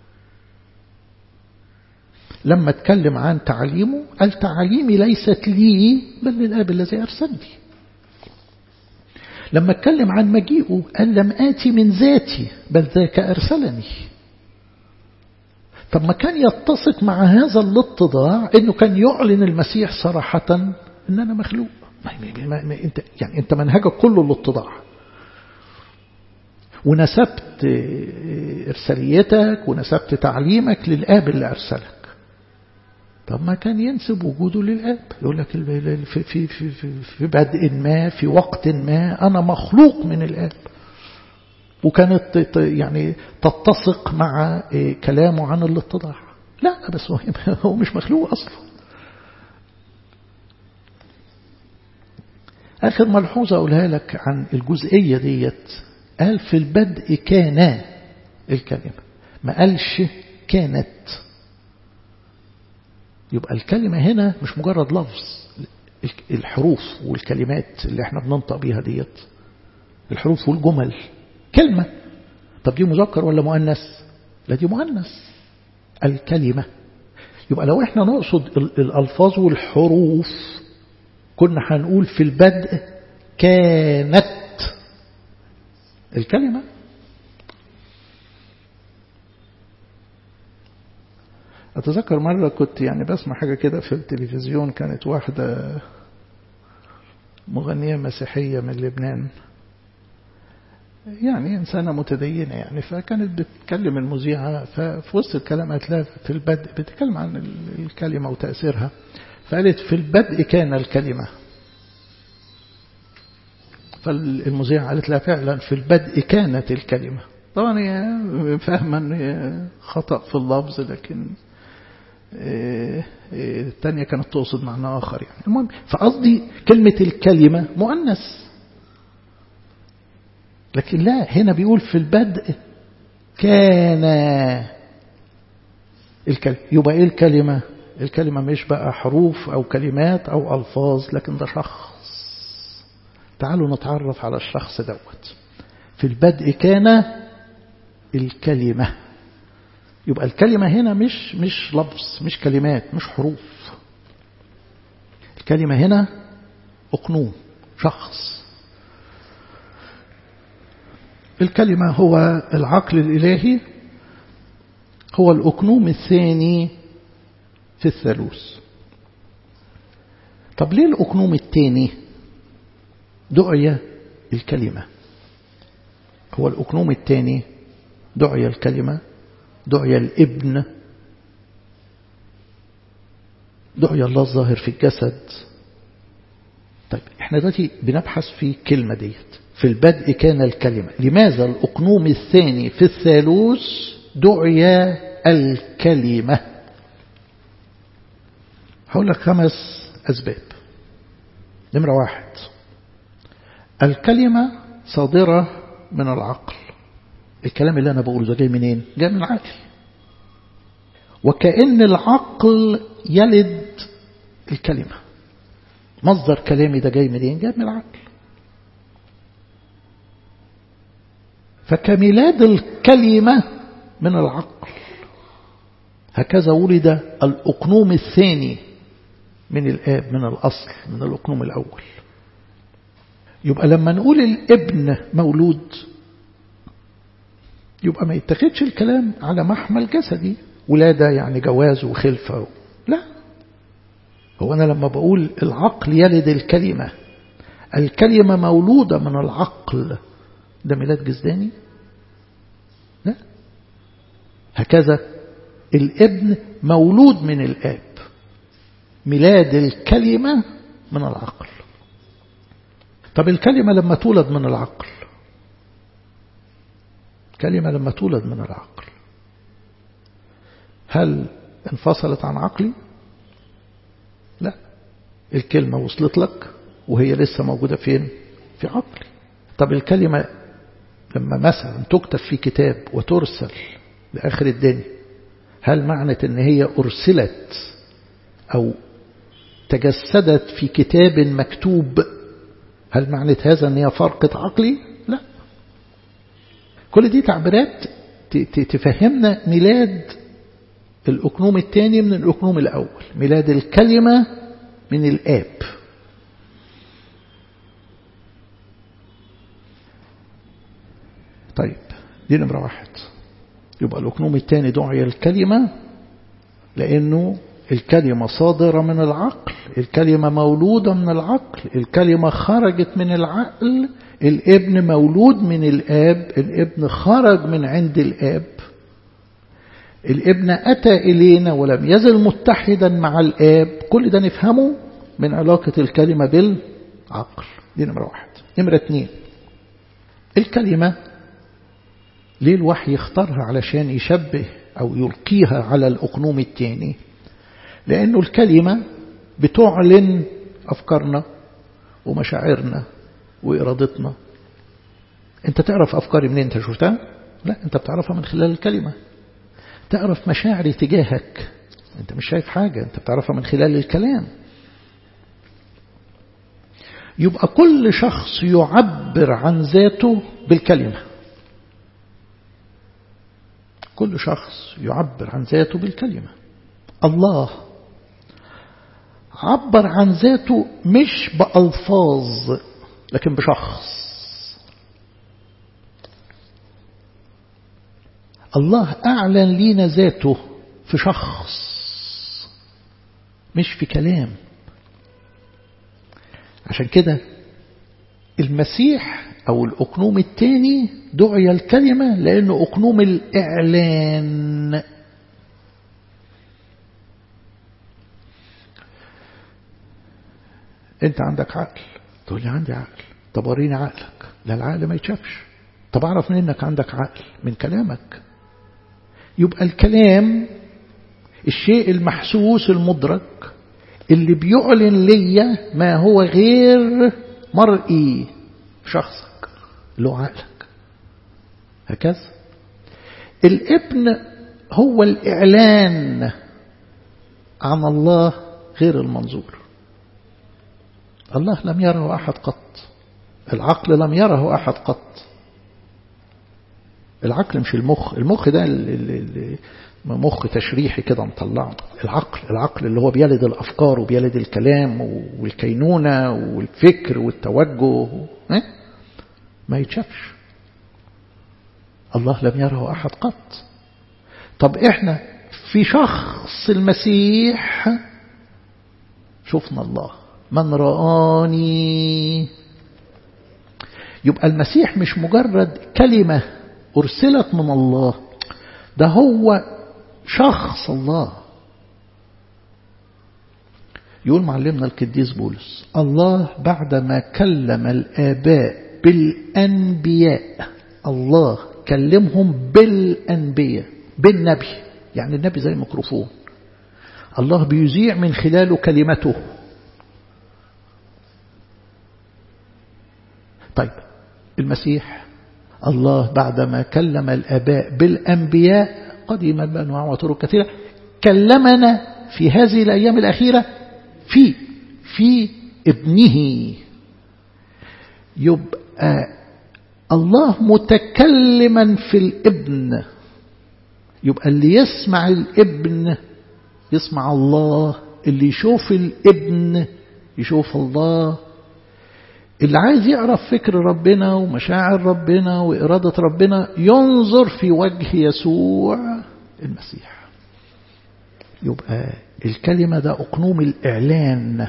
لما اتكلم عن تعليمه قال تعليمي ليست لي بل للآب الذي أرسلني لما اتكلم عن مجيئه قال لم آتي من ذاتي بل ذاك أرسلني طب ما كان يتسق مع هذا الاتضاع انه كان يعلن المسيح صراحة ان انا مخلوق ما ما ما انت يعني انت منهجك كله الاتضاع ونسبت ارساليتك ونسبت تعليمك للاب اللي ارسلك طب ما كان ينسب وجوده للاب يقول لك في في في في, في بدء ما في وقت ما انا مخلوق من الاب وكانت يعني تتسق مع كلامه عن الاتضاع لا بس هو مش مخلوق أصلا آخر ملحوظة أقولها لك عن الجزئية ديت قال في البدء كان الكلمة ما قالش كانت يبقى الكلمة هنا مش مجرد لفظ الحروف والكلمات اللي احنا بننطق بيها ديت الحروف والجمل كلمة طب دي مذكر ولا مؤنث لا دي مؤنث الكلمة يبقى لو احنا نقصد الألفاظ والحروف كنا هنقول في البدء كانت الكلمة أتذكر مرة كنت يعني بسمع حاجة كده في التلفزيون كانت واحدة مغنية مسيحية من لبنان يعني إنسانة متدينة يعني فكانت بتكلم المذيعة ففي وسط الكلام قالت لها في البدء بتتكلم عن الكلمة وتأثيرها فقالت في البدء كان الكلمة فالمذيعة قالت لها فعلا في البدء كانت الكلمة طبعا هي فاهمة ان خطأ في اللفظ لكن الثانية كانت تقصد معنى آخر يعني المهم فقصدي كلمة الكلمة مؤنث لكن لا هنا بيقول في البدء كان الكلمة يبقى ايه الكلمة الكلمة مش بقى حروف أو كلمات أو ألفاظ لكن ده شخص تعالوا نتعرف على الشخص دوت في البدء كان الكلمة يبقى الكلمة هنا مش مش لفظ مش كلمات مش حروف الكلمة هنا أقنوم شخص الكلمة هو العقل الإلهي هو الأقنوم الثاني في الثالوث طب ليه الأقنوم الثاني دعي الكلمة هو الأقنوم الثاني دعي الكلمة دعي الابن دعي الله الظاهر في الجسد طيب احنا دلوقتي بنبحث في كلمة ديت في البدء كان الكلمة لماذا الأقنوم الثاني في الثالوث دعي الكلمة هقول لك خمس أسباب نمرة واحد الكلمة صادرة من العقل الكلام اللي أنا بقوله ده جاي منين جاي من العقل وكأن العقل يلد الكلمة مصدر كلامي ده جاي منين جاي من العقل فكميلاد الكلمة من العقل هكذا ولد الأقنوم الثاني من الآب من الأصل من الأقنوم الأول يبقى لما نقول الابن مولود يبقى ما يتخذش الكلام على محمل جسدي ولادة يعني جواز وخلفة لا هو أنا لما بقول العقل يلد الكلمة الكلمة مولودة من العقل ده ميلاد جسداني لا هكذا الابن مولود من الآب ميلاد الكلمة من العقل طب الكلمة لما تولد من العقل كلمة لما تولد من العقل هل انفصلت عن عقلي لا الكلمة وصلت لك وهي لسه موجودة فين في عقلي طب الكلمة لما مثلا تكتب في كتاب وترسل لآخر الدنيا هل معنى ان هي أرسلت أو تجسدت في كتاب مكتوب هل معنى هذا ان هي فرقة عقلي لا كل دي تعبيرات تفهمنا ميلاد الأكنوم الثاني من الأكنوم الأول ميلاد الكلمة من الآب طيب دي نمرة واحد يبقى الأكنوم الثاني دعي الكلمة لأنه الكلمة صادرة من العقل الكلمة مولودة من العقل الكلمة خرجت من العقل الابن مولود من الآب الابن خرج من عند الآب الابن أتى إلينا ولم يزل متحدا مع الآب كل ده نفهمه من علاقة الكلمة بالعقل دي نمرة واحد نمرة اتنين الكلمة ليه الوحي يختارها علشان يشبه أو يلقيها على الأقنوم الثاني لأنه الكلمة بتعلن أفكارنا ومشاعرنا وإرادتنا أنت تعرف أفكاري منين أنت شفتها؟ لا أنت بتعرفها من خلال الكلمة تعرف مشاعري تجاهك أنت مش شايف حاجة أنت بتعرفها من خلال الكلام يبقى كل شخص يعبر عن ذاته بالكلمة كل شخص يعبر عن ذاته بالكلمة الله عبر عن ذاته مش بألفاظ لكن بشخص الله أعلن لينا ذاته في شخص مش في كلام عشان كده المسيح أو الأقنوم الثاني دعي الكلمة لأنه أقنوم الإعلان أنت عندك عقل تقول لي عندي عقل طب وريني عقلك لا العقل ما يتشافش طب أعرف منين إنك عندك عقل من كلامك يبقى الكلام الشيء المحسوس المدرك اللي بيعلن ليا ما هو غير مرئي شخصك اللي هو عقلك هكذا الابن هو الإعلان عن الله غير المنظور الله لم يره أحد قط العقل لم يره أحد قط العقل مش المخ المخ ده مخ تشريحي كده مطلعه العقل العقل اللي هو بيلد الأفكار وبيلد الكلام والكينونة والفكر والتوجه ما يتشافش الله لم يره أحد قط طب إحنا في شخص المسيح شفنا الله من رآني يبقى المسيح مش مجرد كلمة أرسلت من الله ده هو شخص الله يقول معلمنا القديس بولس الله بعدما كلم الآباء بالأنبياء الله كلمهم بالأنبياء بالنبي يعني النبي زي الميكروفون الله بيذيع من خلاله كلمته طيب المسيح الله بعدما كلم الآباء بالأنبياء قديما بأنواع وطرق كثيرة كلمنا في هذه الأيام الأخيرة في في ابنه يبقى الله متكلما في الابن يبقى اللي يسمع الابن يسمع الله اللي يشوف الابن يشوف الله اللي عايز يعرف فكر ربنا ومشاعر ربنا وإرادة ربنا ينظر في وجه يسوع المسيح يبقى الكلمة ده أقنوم الإعلان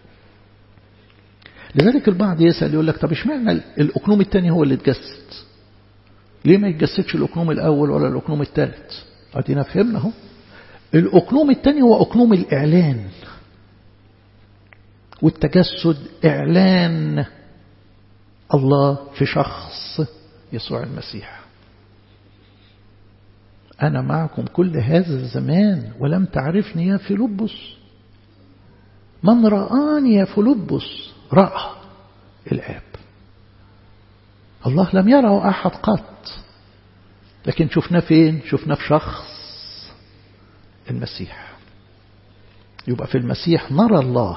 لذلك البعض يسأل يقول لك طب اشمعنى الأقنوم الثاني هو اللي اتجسد ليه ما يتجسدش الأقنوم الأول ولا الأقنوم الثالث أدينا فهمنا اهو الأقنوم الثاني هو أقنوم الإعلان والتجسد إعلان الله في شخص يسوع المسيح أنا معكم كل هذا الزمان ولم تعرفني يا فيلبس من رآني يا فيلبس رأى الآب الله لم يره أحد قط لكن شفناه فين شفناه في شخص المسيح يبقى في المسيح نرى الله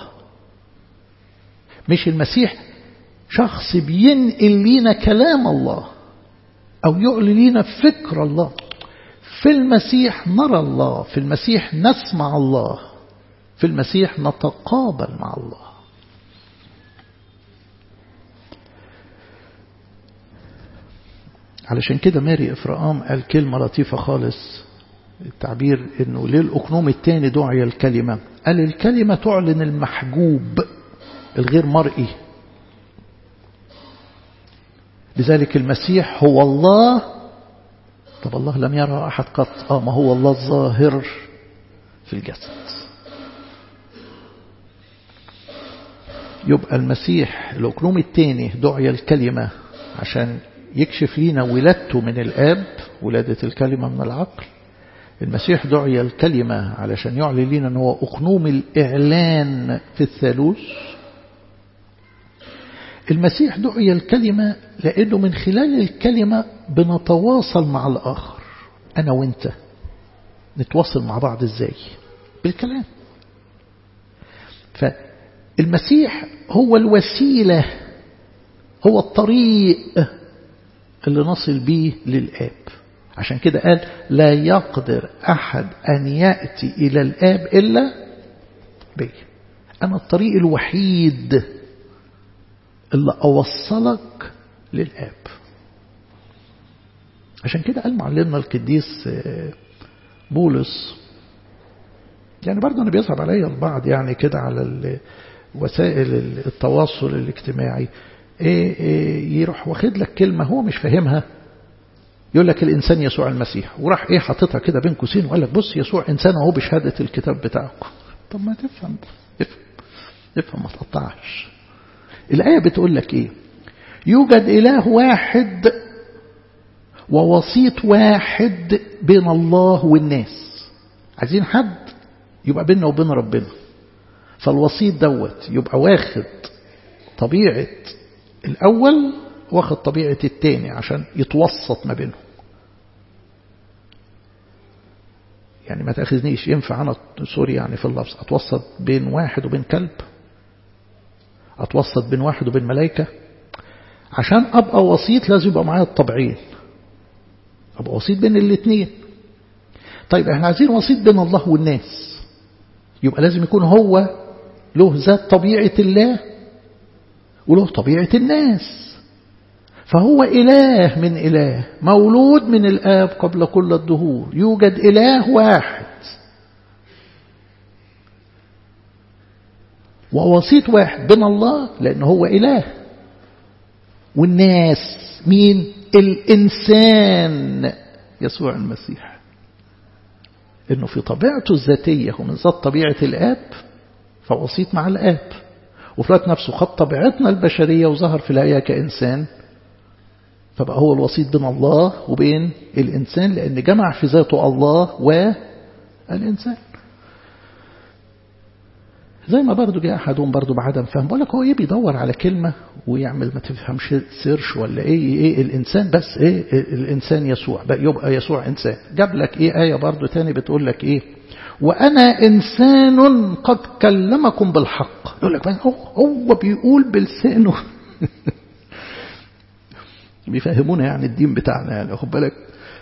مش المسيح شخص بينقل لينا كلام الله أو يعلن لينا فكر الله في المسيح نرى الله في المسيح نسمع الله في المسيح نتقابل مع الله علشان كده ماري إفرام قال كلمة لطيفة خالص التعبير انه ليه الاقنوم الثاني دعي الكلمة قال الكلمة تعلن المحجوب الغير مرئي لذلك المسيح هو الله طب الله لم يرى أحد قط آه ما هو الله الظاهر في الجسد يبقى المسيح الأقنوم الثاني دعي الكلمة عشان يكشف لنا ولادته من الآب ولادة الكلمة من العقل المسيح دعي الكلمة علشان يعلن لنا أنه أقنوم الإعلان في الثالوث المسيح دعي الكلمة لأنه من خلال الكلمة بنتواصل مع الآخر أنا وإنت نتواصل مع بعض إزاي بالكلام فالمسيح هو الوسيلة هو الطريق اللي نصل به للآب عشان كده قال لا يقدر أحد أن يأتي إلى الآب إلا بي أنا الطريق الوحيد اللي أوصلك للآب عشان كده قال معلمنا القديس بولس يعني برضه أنا بيصعب عليا البعض يعني كده على وسائل التواصل الاجتماعي إيه إيه يروح واخد لك كلمة هو مش فاهمها يقول لك الإنسان يسوع المسيح وراح إيه حاططها كده بين قوسين وقال لك بص يسوع إنسان أهو بشهادة الكتاب بتاعكم طب ما تفهم افهم افهم ما تقطعش الآية بتقول لك إيه يوجد إله واحد ووسيط واحد بين الله والناس عايزين حد يبقى بيننا وبين ربنا فالوسيط دوت يبقى واخد طبيعة الأول واخد طبيعة التاني عشان يتوسط ما بينهم يعني ما تأخذنيش ينفع أنا سوري يعني في اللفظ أتوسط بين واحد وبين كلب أتوسط بين واحد وبين ملايكة عشان أبقى وسيط لازم يبقى معايا الطبعين أبقى وسيط بين الاثنين طيب احنا عايزين وسيط بين الله والناس يبقى لازم يكون هو له ذات طبيعة الله وله طبيعة الناس فهو إله من إله مولود من الآب قبل كل الدهور يوجد إله واحد ووسيط واحد بين الله لأنه هو إله والناس مين الإنسان يسوع المسيح إنه في طبيعته الذاتية ومن ذات طبيعة الآب فوسيط مع الآب وفي الوقت نفسه خد طبيعتنا البشرية وظهر في الآية كإنسان فبقى هو الوسيط بين الله وبين الإنسان لأن جمع في ذاته الله والإنسان زي ما برضو جاء أحدهم برضو بعدم فهم بقول لك هو إيه بيدور على كلمة ويعمل ما تفهمش سيرش ولا إيه إيه الإنسان بس إيه الإنسان يسوع بقى يبقى يسوع إنسان جاب لك إيه آية برضو تاني بتقول لك إيه وأنا إنسان قد كلمكم بالحق يقول لك هو, هو بيقول بلسانه بيفهمونا يعني الدين بتاعنا يعني خد بالك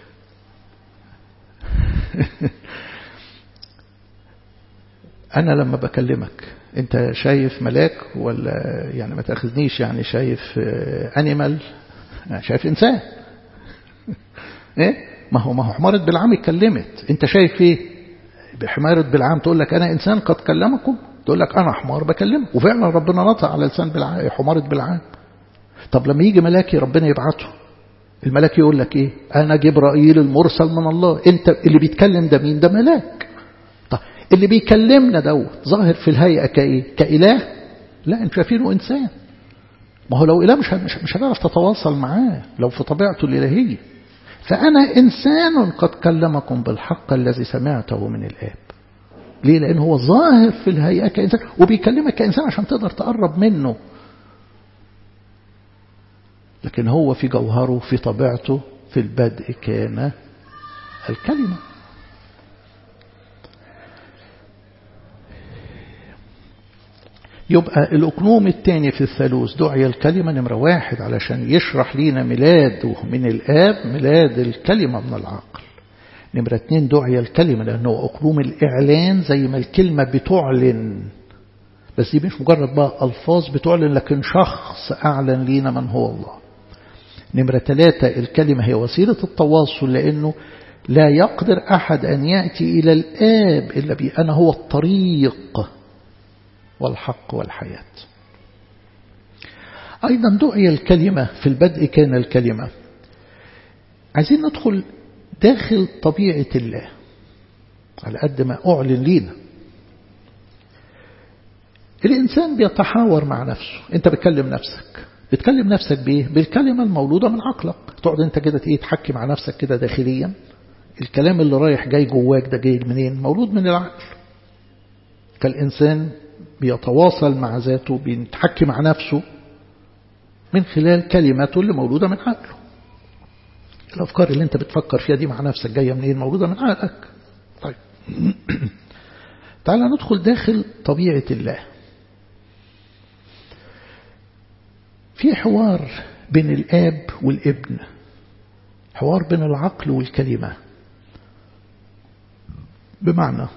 أنا لما بكلمك أنت شايف ملاك ولا يعني ما تأخذنيش يعني شايف أنيمال شايف إنسان إيه ما هو ما هو حمارة بالعام اتكلمت أنت شايف إيه بحمارة بالعام تقول لك أنا إنسان قد كلمكم تقول لك أنا حمار بكلمك وفعلا ربنا نطق على لسان بالعام حمارة بالعام طب لما يجي ملاكي ربنا يبعته الملاك يقول لك ايه انا جبرائيل المرسل من الله انت اللي بيتكلم ده مين ده ملاك طب اللي بيكلمنا دوت ظاهر في الهيئه كايه كاله لا انتوا شايفينه انسان ما هو لو اله مش مش, مش هنعرف تتواصل معاه لو في طبيعته الالهيه فأنا إنسان قد كلمكم بالحق الذي سمعته من الآب ليه لأن هو ظاهر في الهيئة كإنسان وبيكلمك كإنسان عشان تقدر تقرب منه لكن هو في جوهره في طبيعته في البدء كان الكلمة يبقى الأقنوم الثاني في الثالوث دعي الكلمة نمرة واحد علشان يشرح لينا ميلاده من الآب ميلاد الكلمة من العقل نمرة اتنين دعي الكلمة لأنه أقنوم الإعلان زي ما الكلمة بتعلن بس دي مش مجرد بقى ألفاظ بتعلن لكن شخص أعلن لينا من هو الله نمرة ثلاثة الكلمة هي وسيلة التواصل لأنه لا يقدر أحد أن يأتي إلى الآب إلا بأنا هو الطريق والحق والحياة أيضا دعي الكلمة في البدء كان الكلمة عايزين ندخل داخل طبيعة الله على قد ما أعلن لينا الإنسان بيتحاور مع نفسه أنت بتكلم نفسك بتكلم نفسك بإيه؟ بالكلمة المولودة من عقلك تقعد أنت كده إيه تحكي مع نفسك كده داخليا الكلام اللي رايح جاي جواك ده جاي منين مولود من العقل فالإنسان بيتواصل مع ذاته بيتحكي مع نفسه من خلال كلماته اللي مولودة من عقله الأفكار اللي أنت بتفكر فيها دي مع نفسك جاية منين مولودة من عقلك طيب تعال ندخل داخل طبيعة الله في حوار بين الآب والابن حوار بين العقل والكلمة بمعنى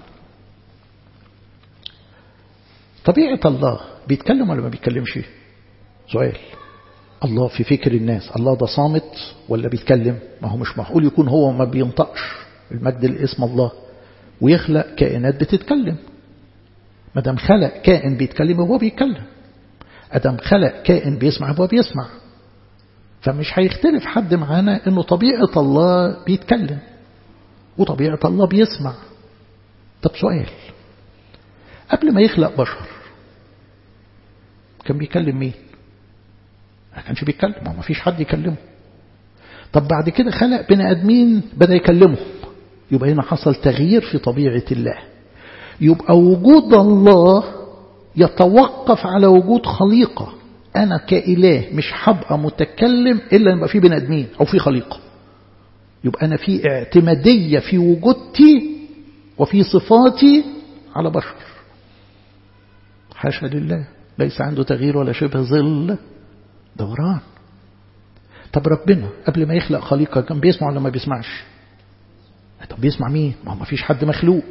طبيعة الله بيتكلم ولا ما بيتكلمش سؤال الله في فكر الناس الله ده صامت ولا بيتكلم ما هو مش معقول يكون هو ما بينطقش المجد الاسم الله ويخلق كائنات بتتكلم ما دام خلق كائن بيتكلم هو بيتكلم ادم خلق كائن بيسمع هو بيسمع فمش هيختلف حد معانا انه طبيعة الله بيتكلم وطبيعة الله بيسمع طب سؤال قبل ما يخلق بشر كان بيكلم مين ما كانش بيتكلم ما فيش حد يكلمه طب بعد كده خلق بني ادمين بدا يكلمهم يبقى هنا حصل تغيير في طبيعه الله يبقى وجود الله يتوقف على وجود خليقه انا كاله مش هبقى متكلم الا يبقى في بني ادمين او في خليقه يبقى انا في اعتماديه في وجودتي وفي صفاتي على بشر حاشا لله ليس عنده تغيير ولا شبه ظل دوران طب ربنا قبل ما يخلق خليقة كان بيسمع ولا ما بيسمعش طب بيسمع مين ما هو ما فيش حد مخلوق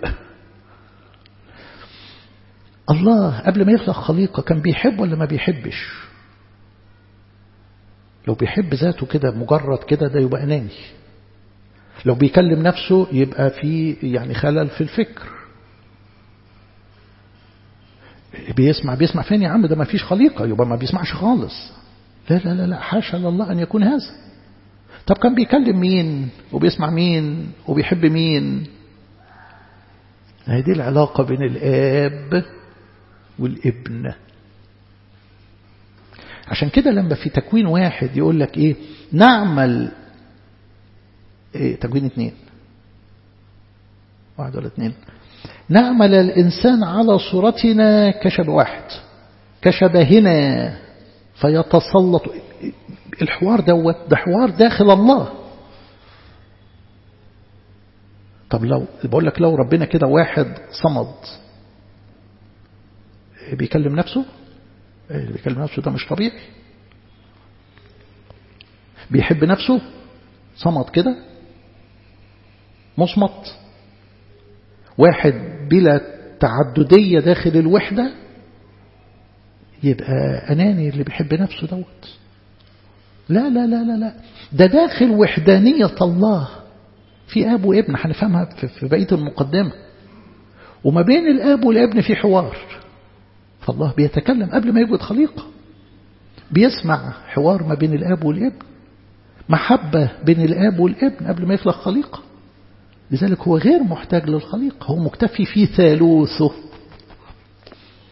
الله قبل ما يخلق خليقة كان بيحب ولا ما بيحبش لو بيحب ذاته كده مجرد كده ده يبقى أناني لو بيكلم نفسه يبقى في يعني خلل في الفكر بيسمع بيسمع فين يا عم ده ما فيش خليقة يبقى ما بيسمعش خالص لا لا لا لا حاشا لله أن يكون هذا طب كان بيكلم مين وبيسمع مين وبيحب مين هذه العلاقة بين الآب والابن عشان كده لما في تكوين واحد يقول لك ايه نعمل ايه تكوين اثنين واحد ولا اثنين نعمل الإنسان على صورتنا كشبه واحد كشبهنا فيتسلط الحوار دوت ده حوار داخل الله طب لو بقول لك لو ربنا كده واحد صمد بيكلم نفسه اللي بيكلم نفسه ده مش طبيعي بيحب نفسه صمد كده مصمت واحد بلا تعددية داخل الوحدة يبقى أناني اللي بيحب نفسه دوت لا لا لا لا لا ده داخل وحدانية الله في أب وابن هنفهمها في بقية المقدمة وما بين الأب والابن في حوار فالله بيتكلم قبل ما يوجد خليقة بيسمع حوار ما بين الأب والابن محبة بين الأب والابن قبل ما يخلق خليقة لذلك هو غير محتاج للخليقة هو مكتفي في ثالوثه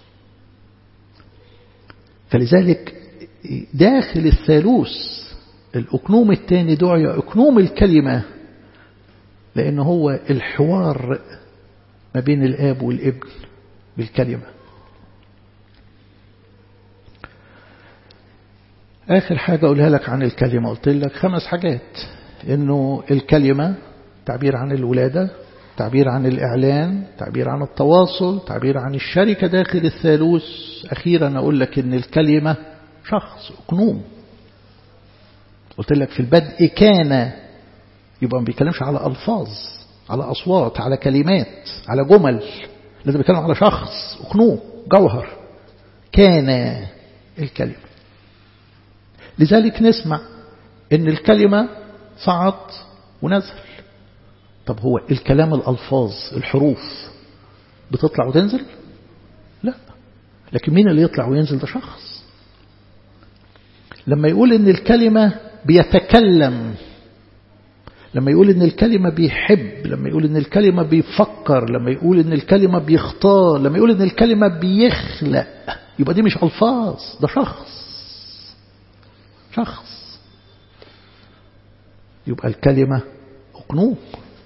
فلذلك داخل الثالوث الأكنوم الثاني دعي أكنوم الكلمة لأن هو الحوار ما بين الآب والابن بالكلمة آخر حاجة أقولها لك عن الكلمة قلت لك خمس حاجات إنه الكلمة تعبير عن الولادة تعبير عن الإعلان تعبير عن التواصل تعبير عن الشركة داخل الثالوث أخيرا أقول لك إن الكلمة شخص أقنوم قلت لك في البدء كان يبقى ما بيتكلمش على ألفاظ على أصوات على كلمات على جمل لازم بيتكلم على شخص أقنوم جوهر كان الكلمة لذلك نسمع ان الكلمة صعد ونزل طب هو الكلام الألفاظ الحروف بتطلع وتنزل لا لكن مين اللي يطلع وينزل ده شخص لما يقول ان الكلمة بيتكلم لما يقول ان الكلمة بيحب لما يقول ان الكلمة بيفكر لما يقول ان الكلمة بيختار لما يقول ان الكلمة بيخلق يبقى دي مش ألفاظ ده شخص شخص يبقى الكلمة أقنوم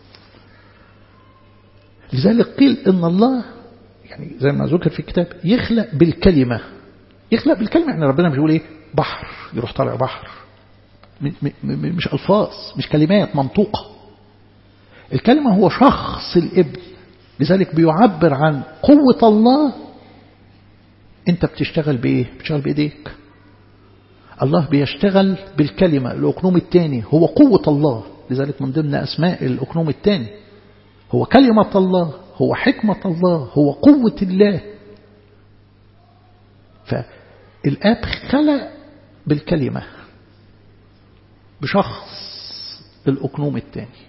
لذلك قيل إن الله يعني زي ما ذكر في الكتاب يخلق بالكلمة يخلق بالكلمة يعني ربنا مش بيقول إيه بحر يروح طالع بحر مش ألفاظ مش كلمات منطوقة الكلمة هو شخص الابن لذلك بيعبر عن قوة الله انت بتشتغل بايه بتشتغل بايديك الله بيشتغل بالكلمة الأكنوم الثاني هو قوة الله لذلك من ضمن أسماء الأكنوم الثاني هو كلمة الله هو حكمة الله هو قوة الله فالآب خلق بالكلمة بشخص الأكنوم الثاني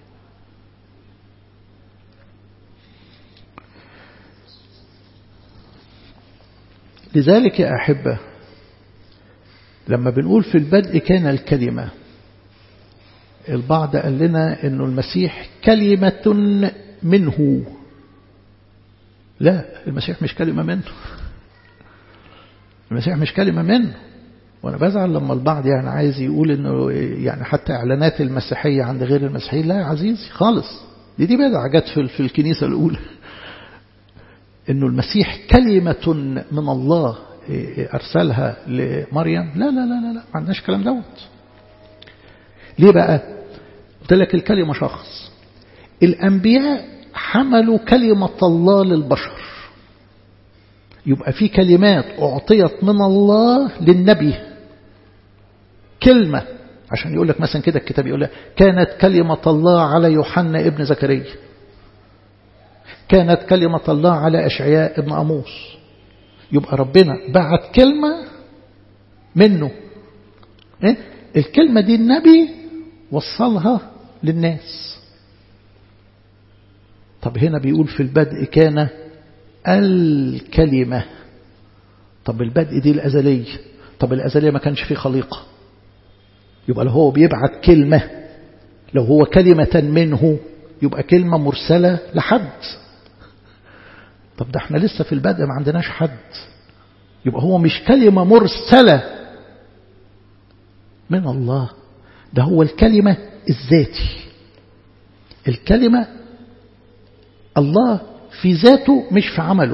لذلك يا أحبة لما بنقول في البدء كان الكلمة البعض قال لنا أنه المسيح كلمة منه لا المسيح مش كلمة منه المسيح مش كلمة منه وأنا بزعل لما البعض يعني عايز يقول أنه يعني حتى إعلانات المسيحية عند غير المسيحيين لا يا عزيزي خالص دي دي بدعة جت في, في الكنيسة الأولى أنه المسيح كلمة من الله أرسلها لمريم لا لا لا لا, لا. ما عندناش كلام دوت ليه بقى قلت لك الكلمة شخص الأنبياء حملوا كلمة الله للبشر يبقى في كلمات أعطيت من الله للنبي كلمة عشان يقول لك مثلا كده الكتاب يقول لك كانت كلمة الله على يوحنا ابن زكريا كانت كلمة الله على أشعياء ابن أموس يبقى ربنا بعت كلمة منه إيه؟ الكلمة دي النبي وصلها للناس طب هنا بيقول في البدء كان الكلمة طب البدء دي الأزلية طب الأزلية ما كانش فيه خليقة يبقى لو هو بيبعت كلمة لو هو كلمة منه يبقى كلمة مرسلة لحد طب ده احنا لسه في البدء ما عندناش حد يبقى هو مش كلمة مرسلة من الله ده هو الكلمة الذاتي الكلمة الله في ذاته مش في عمله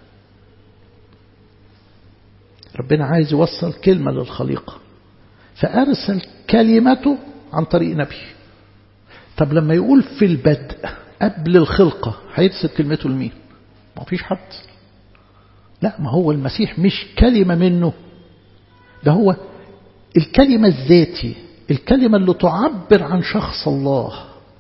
ربنا عايز يوصل كلمة للخليقة فأرسل كلمته عن طريق نبي طب لما يقول في البدء قبل الخلقة هيرسل كلمته لمين ما فيش حد لا ما هو المسيح مش كلمة منه ده هو الكلمة الذاتي الكلمة اللي تعبر عن شخص الله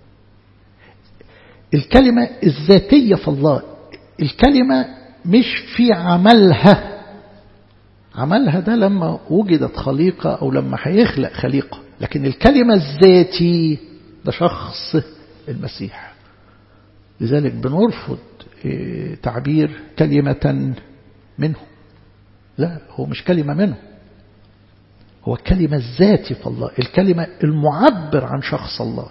الكلمة الذاتية في الله الكلمة مش في عملها عملها ده لما وجدت خليقة أو لما هيخلق خليقة لكن الكلمة الذاتي ده شخص المسيح لذلك بنرفض تعبير كلمة منه لا هو مش كلمة منه هو الكلمة الذاتي في الله الكلمة المعبر عن شخص الله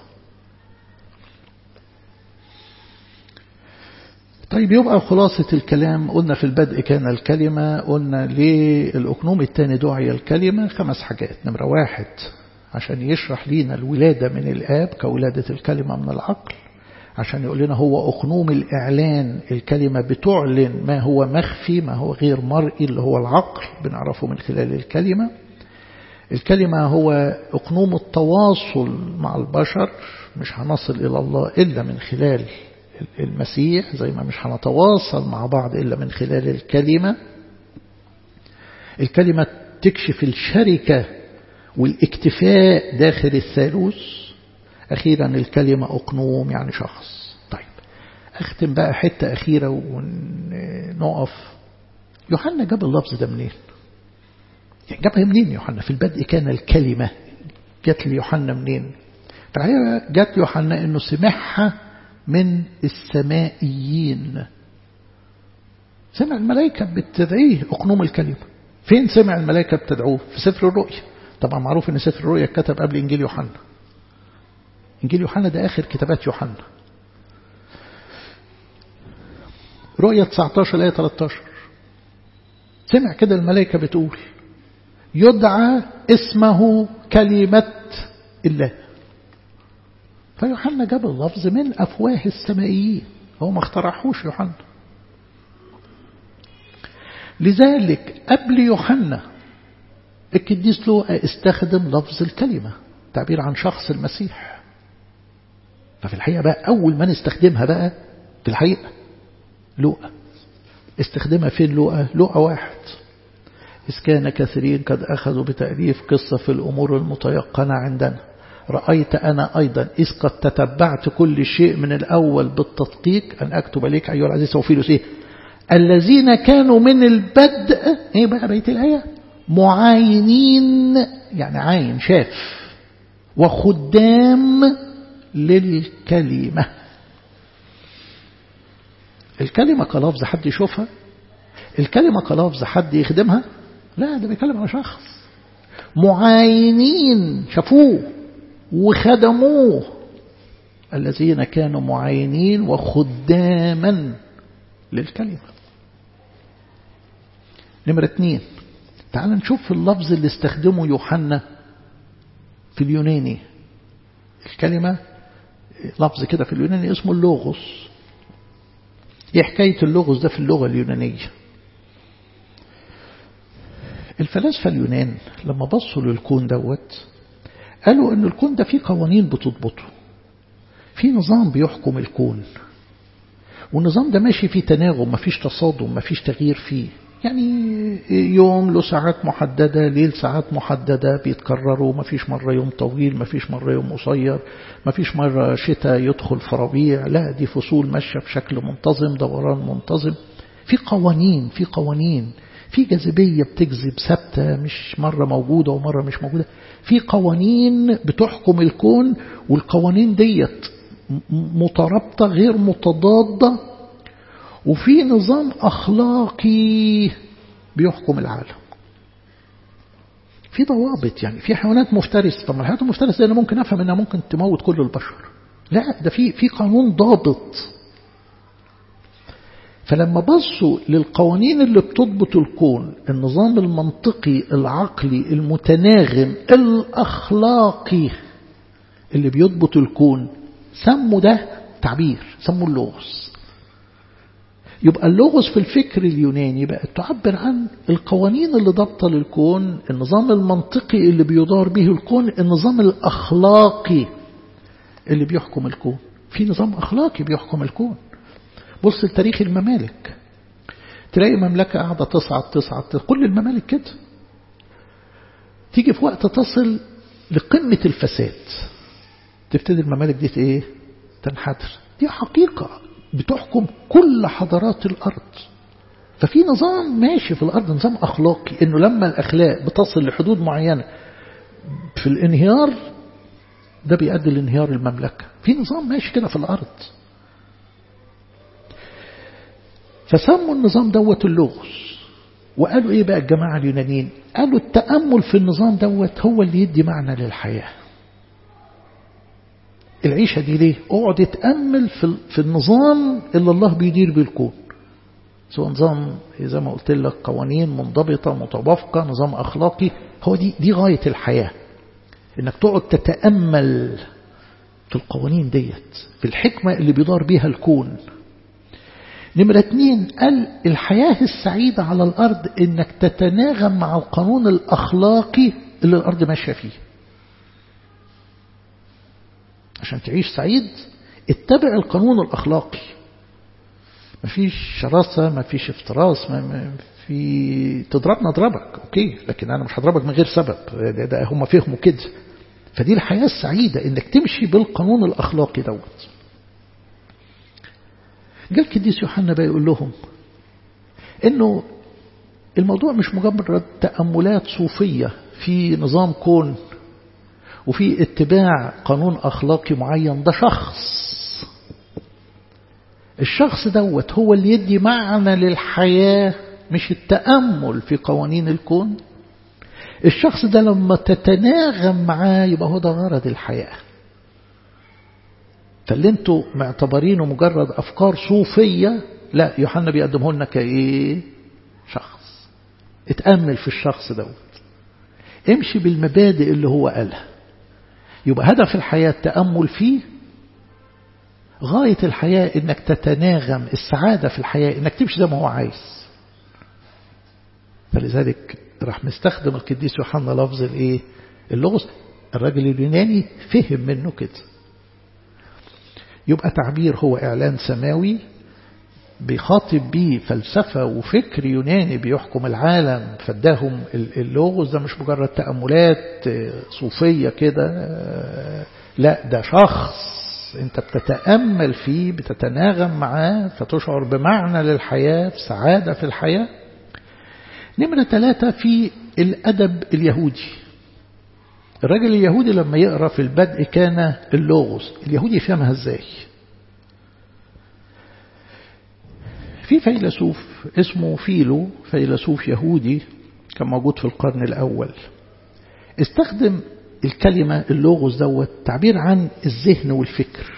طيب يبقى خلاصة الكلام قلنا في البدء كان الكلمة قلنا ليه الأكنوم الثاني دعي الكلمة خمس حاجات نمرة واحد عشان يشرح لينا الولادة من الآب كولادة الكلمة من العقل عشان يقول لنا هو أقنوم الإعلان الكلمة بتعلن ما هو مخفي ما هو غير مرئي اللي هو العقل بنعرفه من خلال الكلمة الكلمة هو أقنوم التواصل مع البشر مش هنصل إلى الله إلا من خلال المسيح زي ما مش هنتواصل مع بعض إلا من خلال الكلمة الكلمة تكشف الشركة والاكتفاء داخل الثالوث أخيرا الكلمة أقنوم يعني شخص طيب أختم بقى حتة أخيرة ونقف يوحنا جاب اللفظ ده منين يعني جابها منين يوحنا في البدء كان الكلمة جت ليوحنا منين فهي جت يوحنا انه سمعها من السمائيين سمع الملائكة بتدعيه أقنوم الكلمة فين سمع الملائكة بتدعوه في سفر الرؤيا طبعا معروف ان سفر الرؤيا كتب قبل انجيل يوحنا انجيل يوحنا ده اخر كتابات يوحنا رؤيا 19 آية 13 سمع كده الملائكة بتقول يدعى اسمه كلمة الله فيوحنا جاب اللفظ من أفواه السمائيين هو ما اخترعهوش يوحنا لذلك قبل يوحنا القديس لوقا استخدم لفظ الكلمة تعبير عن شخص المسيح ففي الحقيقة بقى أول من استخدمها بقى في الحقيقة لوقا استخدمها فين لوقا لوقا واحد إذ كان كثيرين قد أخذوا بتأليف قصة في الأمور المتيقنة عندنا رأيت أنا أيضا إذ قد تتبعت كل شيء من الأول بالتدقيق أن أكتب لك أيها العزيز سوفيلوس إيه الذين كانوا من البدء إيه بقى بيت الآية معاينين يعني عاين شاف وخدام للكلمة الكلمة كلفظ حد يشوفها الكلمة كلفظ حد يخدمها لا ده بيتكلم على شخص معاينين شافوه وخدموه الذين كانوا معاينين وخداما للكلمة نمرة اثنين تعال نشوف اللفظ اللي استخدمه يوحنا في اليوناني الكلمة لفظ كده في اليوناني اسمه اللوغوس ايه حكاية اللوغوس ده في اللغة اليونانية الفلاسفة اليونان لما بصوا للكون دوت قالوا ان الكون ده فيه قوانين بتضبطه في نظام بيحكم الكون والنظام ده ماشي فيه تناغم مفيش تصادم مفيش تغيير فيه يعني يوم له ساعات محددة ليل ساعات محددة بيتكرروا مفيش مرة يوم طويل مفيش مرة يوم قصير مفيش مرة شتاء يدخل في ربيع لا دي فصول ماشية بشكل منتظم دوران منتظم في قوانين في قوانين في جاذبية بتجذب ثابتة مش مرة موجودة ومرة مش موجودة في قوانين بتحكم الكون والقوانين ديت مترابطة غير متضادة وفي نظام أخلاقي بيحكم العالم في ضوابط يعني في حيوانات مفترسة طب ما الحيوانات المفترسة أنا ممكن أفهم أنها ممكن تموت كل البشر لا ده في في قانون ضابط فلما بصوا للقوانين اللي بتضبط الكون النظام المنطقي العقلي المتناغم الأخلاقي اللي بيضبط الكون سموا ده تعبير سموا اللغز يبقى اللغز في الفكر اليوناني بقى تعبر عن القوانين اللي ضابطه للكون النظام المنطقي اللي بيدار به الكون النظام الأخلاقي اللي بيحكم الكون في نظام أخلاقي بيحكم الكون بص لتاريخ الممالك تلاقي مملكة قاعدة تصعد تصعد كل الممالك كده تيجي في وقت تصل لقمة الفساد تبتدي الممالك دي ايه تنحدر دي حقيقة بتحكم كل حضارات الأرض ففي نظام ماشي في الأرض نظام أخلاقي إنه لما الأخلاق بتصل لحدود معينة في الانهيار ده بيؤدي لانهيار المملكة في نظام ماشي كده في الأرض فسموا النظام دوت اللغز وقالوا ايه بقى الجماعة اليونانيين قالوا التأمل في النظام دوت هو اللي يدي معنى للحياة العيشة دي ليه اقعد اتأمل في, في النظام اللي الله بيدير بالكون سواء نظام زي ما قلت لك قوانين منضبطة متوافقة نظام أخلاقي هو دي, دي غاية الحياة انك تقعد تتأمل في القوانين ديت في الحكمة اللي بيدار بيها الكون نمرة اتنين قال الحياة السعيدة على الأرض إنك تتناغم مع القانون الأخلاقي اللي الأرض ماشية فيه عشان تعيش سعيد اتبع القانون الأخلاقي مفيش شراسة مفيش افتراس ما في تضربنا اضربك اوكي لكن انا مش هضربك من غير سبب ده, ده هم فهموا كده فدي الحياة السعيدة انك تمشي بالقانون الاخلاقي دوت جاء القديس يوحنا بقى يقول لهم انه الموضوع مش مجرد تأملات صوفية في نظام كون وفي اتباع قانون أخلاقي معين ده شخص الشخص دوت هو اللي يدي معنى للحياة مش التأمل في قوانين الكون الشخص ده لما تتناغم معاه يبقى هو ده غرض الحياة فاللي انتوا معتبرينه مجرد أفكار صوفية لا يوحنا بيقدمه لنا كإيه شخص اتأمل في الشخص دوت امشي بالمبادئ اللي هو قالها يبقى هدف الحياة التأمل فيه غاية الحياة انك تتناغم السعادة في الحياة انك تمشي زي ما هو عايز فلذلك راح مستخدم القديس يوحنا لفظ الايه اللغز الراجل اليوناني فهم منه كده يبقى تعبير هو اعلان سماوي بيخاطب بيه فلسفة وفكر يوناني بيحكم العالم فاداهم اللغز ده مش مجرد تأملات صوفية كده لا ده شخص انت بتتأمل فيه بتتناغم معاه فتشعر بمعنى للحياة في سعادة في الحياة نمرة ثلاثة في الأدب اليهودي الراجل اليهودي لما يقرأ في البدء كان اللغز اليهودي يفهمها ازاي في فيلسوف اسمه فيلو فيلسوف يهودي كان موجود في القرن الأول استخدم الكلمة اللوغوس دوت تعبير عن الذهن والفكر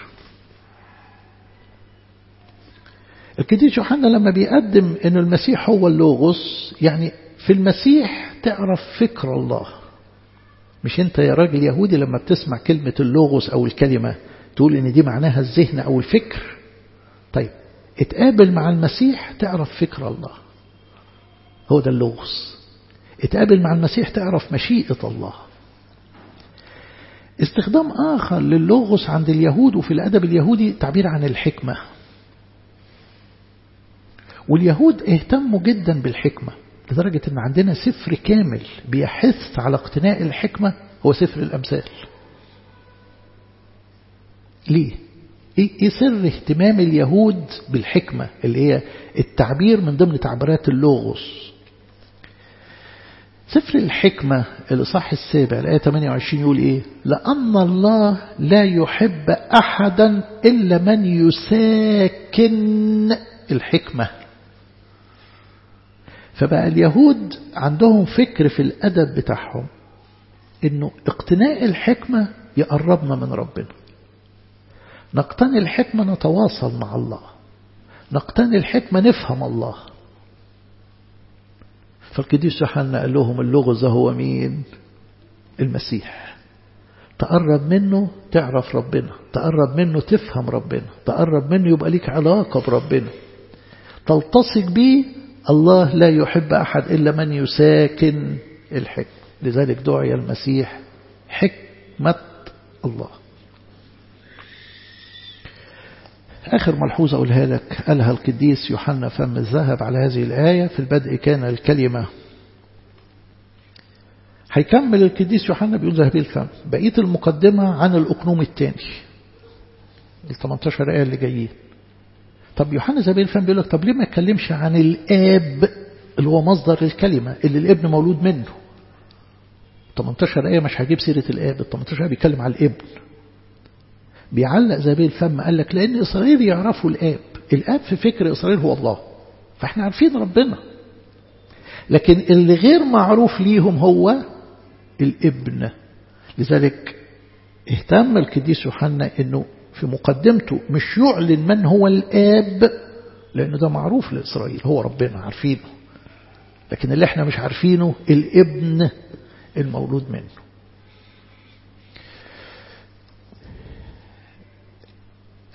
القديس يوحنا لما بيقدم ان المسيح هو اللوغوس يعني في المسيح تعرف فكر الله مش انت يا راجل يهودي لما بتسمع كلمة اللوغوس او الكلمة تقول ان دي معناها الذهن او الفكر طيب اتقابل مع المسيح تعرف فكر الله هو ده اللغز اتقابل مع المسيح تعرف مشيئة الله استخدام آخر للغز عند اليهود وفي الأدب اليهودي تعبير عن الحكمة واليهود اهتموا جدا بالحكمة لدرجة ان عندنا سفر كامل بيحث على اقتناء الحكمة هو سفر الأمثال ليه؟ ايه سر اهتمام اليهود بالحكمة اللي هي التعبير من ضمن تعبيرات اللوغوس سفر الحكمة الإصحاح السابع الآية 28 يقول إيه لأن الله لا يحب أحدا إلا من يساكن الحكمة فبقى اليهود عندهم فكر في الأدب بتاعهم إنه اقتناء الحكمة يقربنا من ربنا نقتني الحكمة نتواصل مع الله نقتني الحكمة نفهم الله فالقديس يوحنا قال لهم اللغز هو مين المسيح تقرب منه تعرف ربنا تقرب منه تفهم ربنا تقرب منه يبقى ليك علاقة بربنا تلتصق به الله لا يحب أحد إلا من يساكن الحكمة لذلك دعي المسيح حكمة الله آخر ملحوظة أقولها لك قالها القديس يوحنا فم الذهب على هذه الآية في البدء كان الكلمة هيكمل القديس يوحنا بيقول ذهبي الفم بقية المقدمة عن الأقنوم الثاني ال 18 آية اللي جايين طب يوحنا ذهبي الفم بيقول لك طب ليه ما يتكلمش عن الآب اللي هو مصدر الكلمة اللي الابن مولود منه 18 آية مش هجيب سيرة الآب ال 18 آية بيتكلم على الابن بيعلق زبيل الفم قال لك لأن إسرائيل يعرفوا الآب الآب في فكر إسرائيل هو الله فإحنا عارفين ربنا لكن اللي غير معروف ليهم هو الابن لذلك اهتم القديس يوحنا انه في مقدمته مش يعلن من هو الآب لأنه ده معروف لإسرائيل هو ربنا عارفينه لكن اللي احنا مش عارفينه الابن المولود منه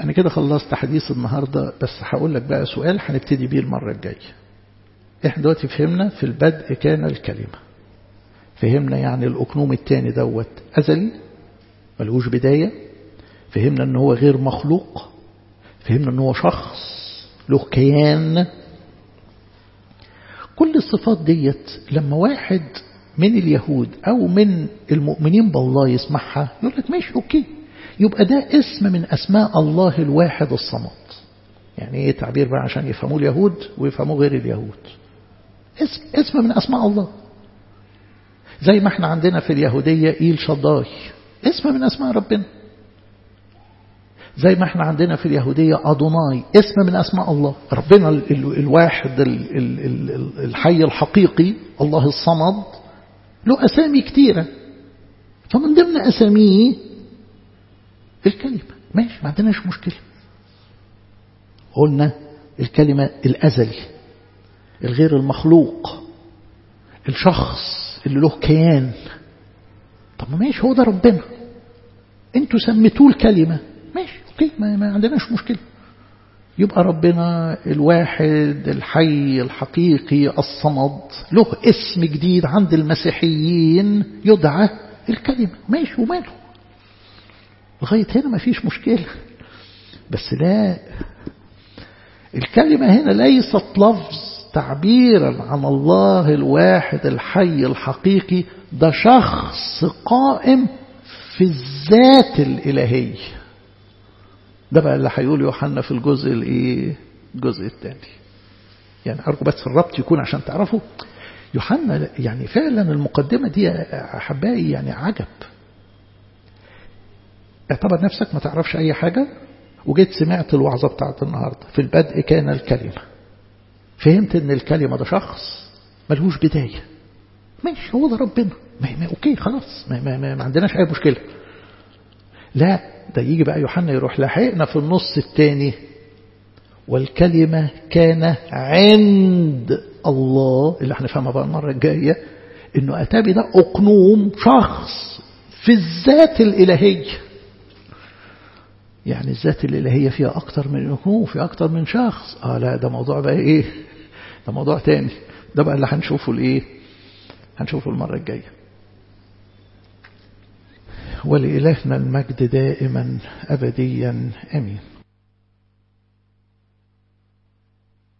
أنا كده خلصت حديث النهاردة بس هقول لك بقى سؤال هنبتدي بيه المرة الجاية احنا دلوقتي فهمنا في البدء كان الكلمة فهمنا يعني الأكنوم التاني دوت أزلي ملهوش بداية فهمنا أنه هو غير مخلوق فهمنا أنه هو شخص له كيان كل الصفات ديت لما واحد من اليهود أو من المؤمنين بالله يسمعها يقول لك ماشي أوكي يبقى ده اسم من أسماء الله الواحد الصمد يعني ايه تعبير بقى عشان يفهموه اليهود ويفهموه غير اليهود اسم, اسم من أسماء الله زي ما احنا عندنا في اليهودية إيل شضاي اسم من أسماء ربنا زي ما احنا عندنا في اليهودية أدوناي اسم من أسماء الله ربنا ال ال الواحد ال ال الحي الحقيقي الله الصمد له أسامي كتيرة فمن ضمن أساميه الكلمة ماشي ما عندناش مشكلة قلنا الكلمة الأزلي الغير المخلوق الشخص اللي له كيان طب ما ماشي هو ده ربنا انتوا سميتوه الكلمة ماشي اوكي ما, ما عندناش مشكلة يبقى ربنا الواحد الحي الحقيقي الصمد له اسم جديد عند المسيحيين يدعى الكلمة ماشي وماله لغاية هنا ما فيش مشكلة بس لا الكلمة هنا ليست لفظ تعبيرا عن الله الواحد الحي الحقيقي ده شخص قائم في الذات الإلهية ده بقى اللي هيقول يوحنا في الجزء الايه الجزء الثاني يعني أرجو بس الربط يكون عشان تعرفوا يوحنا يعني فعلا المقدمة دي أحبائي يعني عجب اعتبر نفسك ما تعرفش أي حاجة وجيت سمعت الوعظة بتاعت النهاردة في البدء كان الكلمة فهمت ان الكلمة ده شخص ملهوش بداية ماشي هو ده ربنا ما ما اوكي خلاص ما, ما, ما, ما عندناش اي مشكلة لا ده يجي بقى يوحنا يروح لاحقنا في النص الثاني والكلمة كان عند الله اللي هنفهمها بقى المرة الجاية انه اتى بده اقنوم شخص في الذات الالهيه يعني الذات الإلهية فيها أكتر من أقنوم في أكتر من شخص آه لا ده موضوع بقى إيه ده موضوع تاني ده بقى اللي هنشوفه الإيه هنشوفه المرة الجاية ولإلهنا المجد دائما أبديا أمين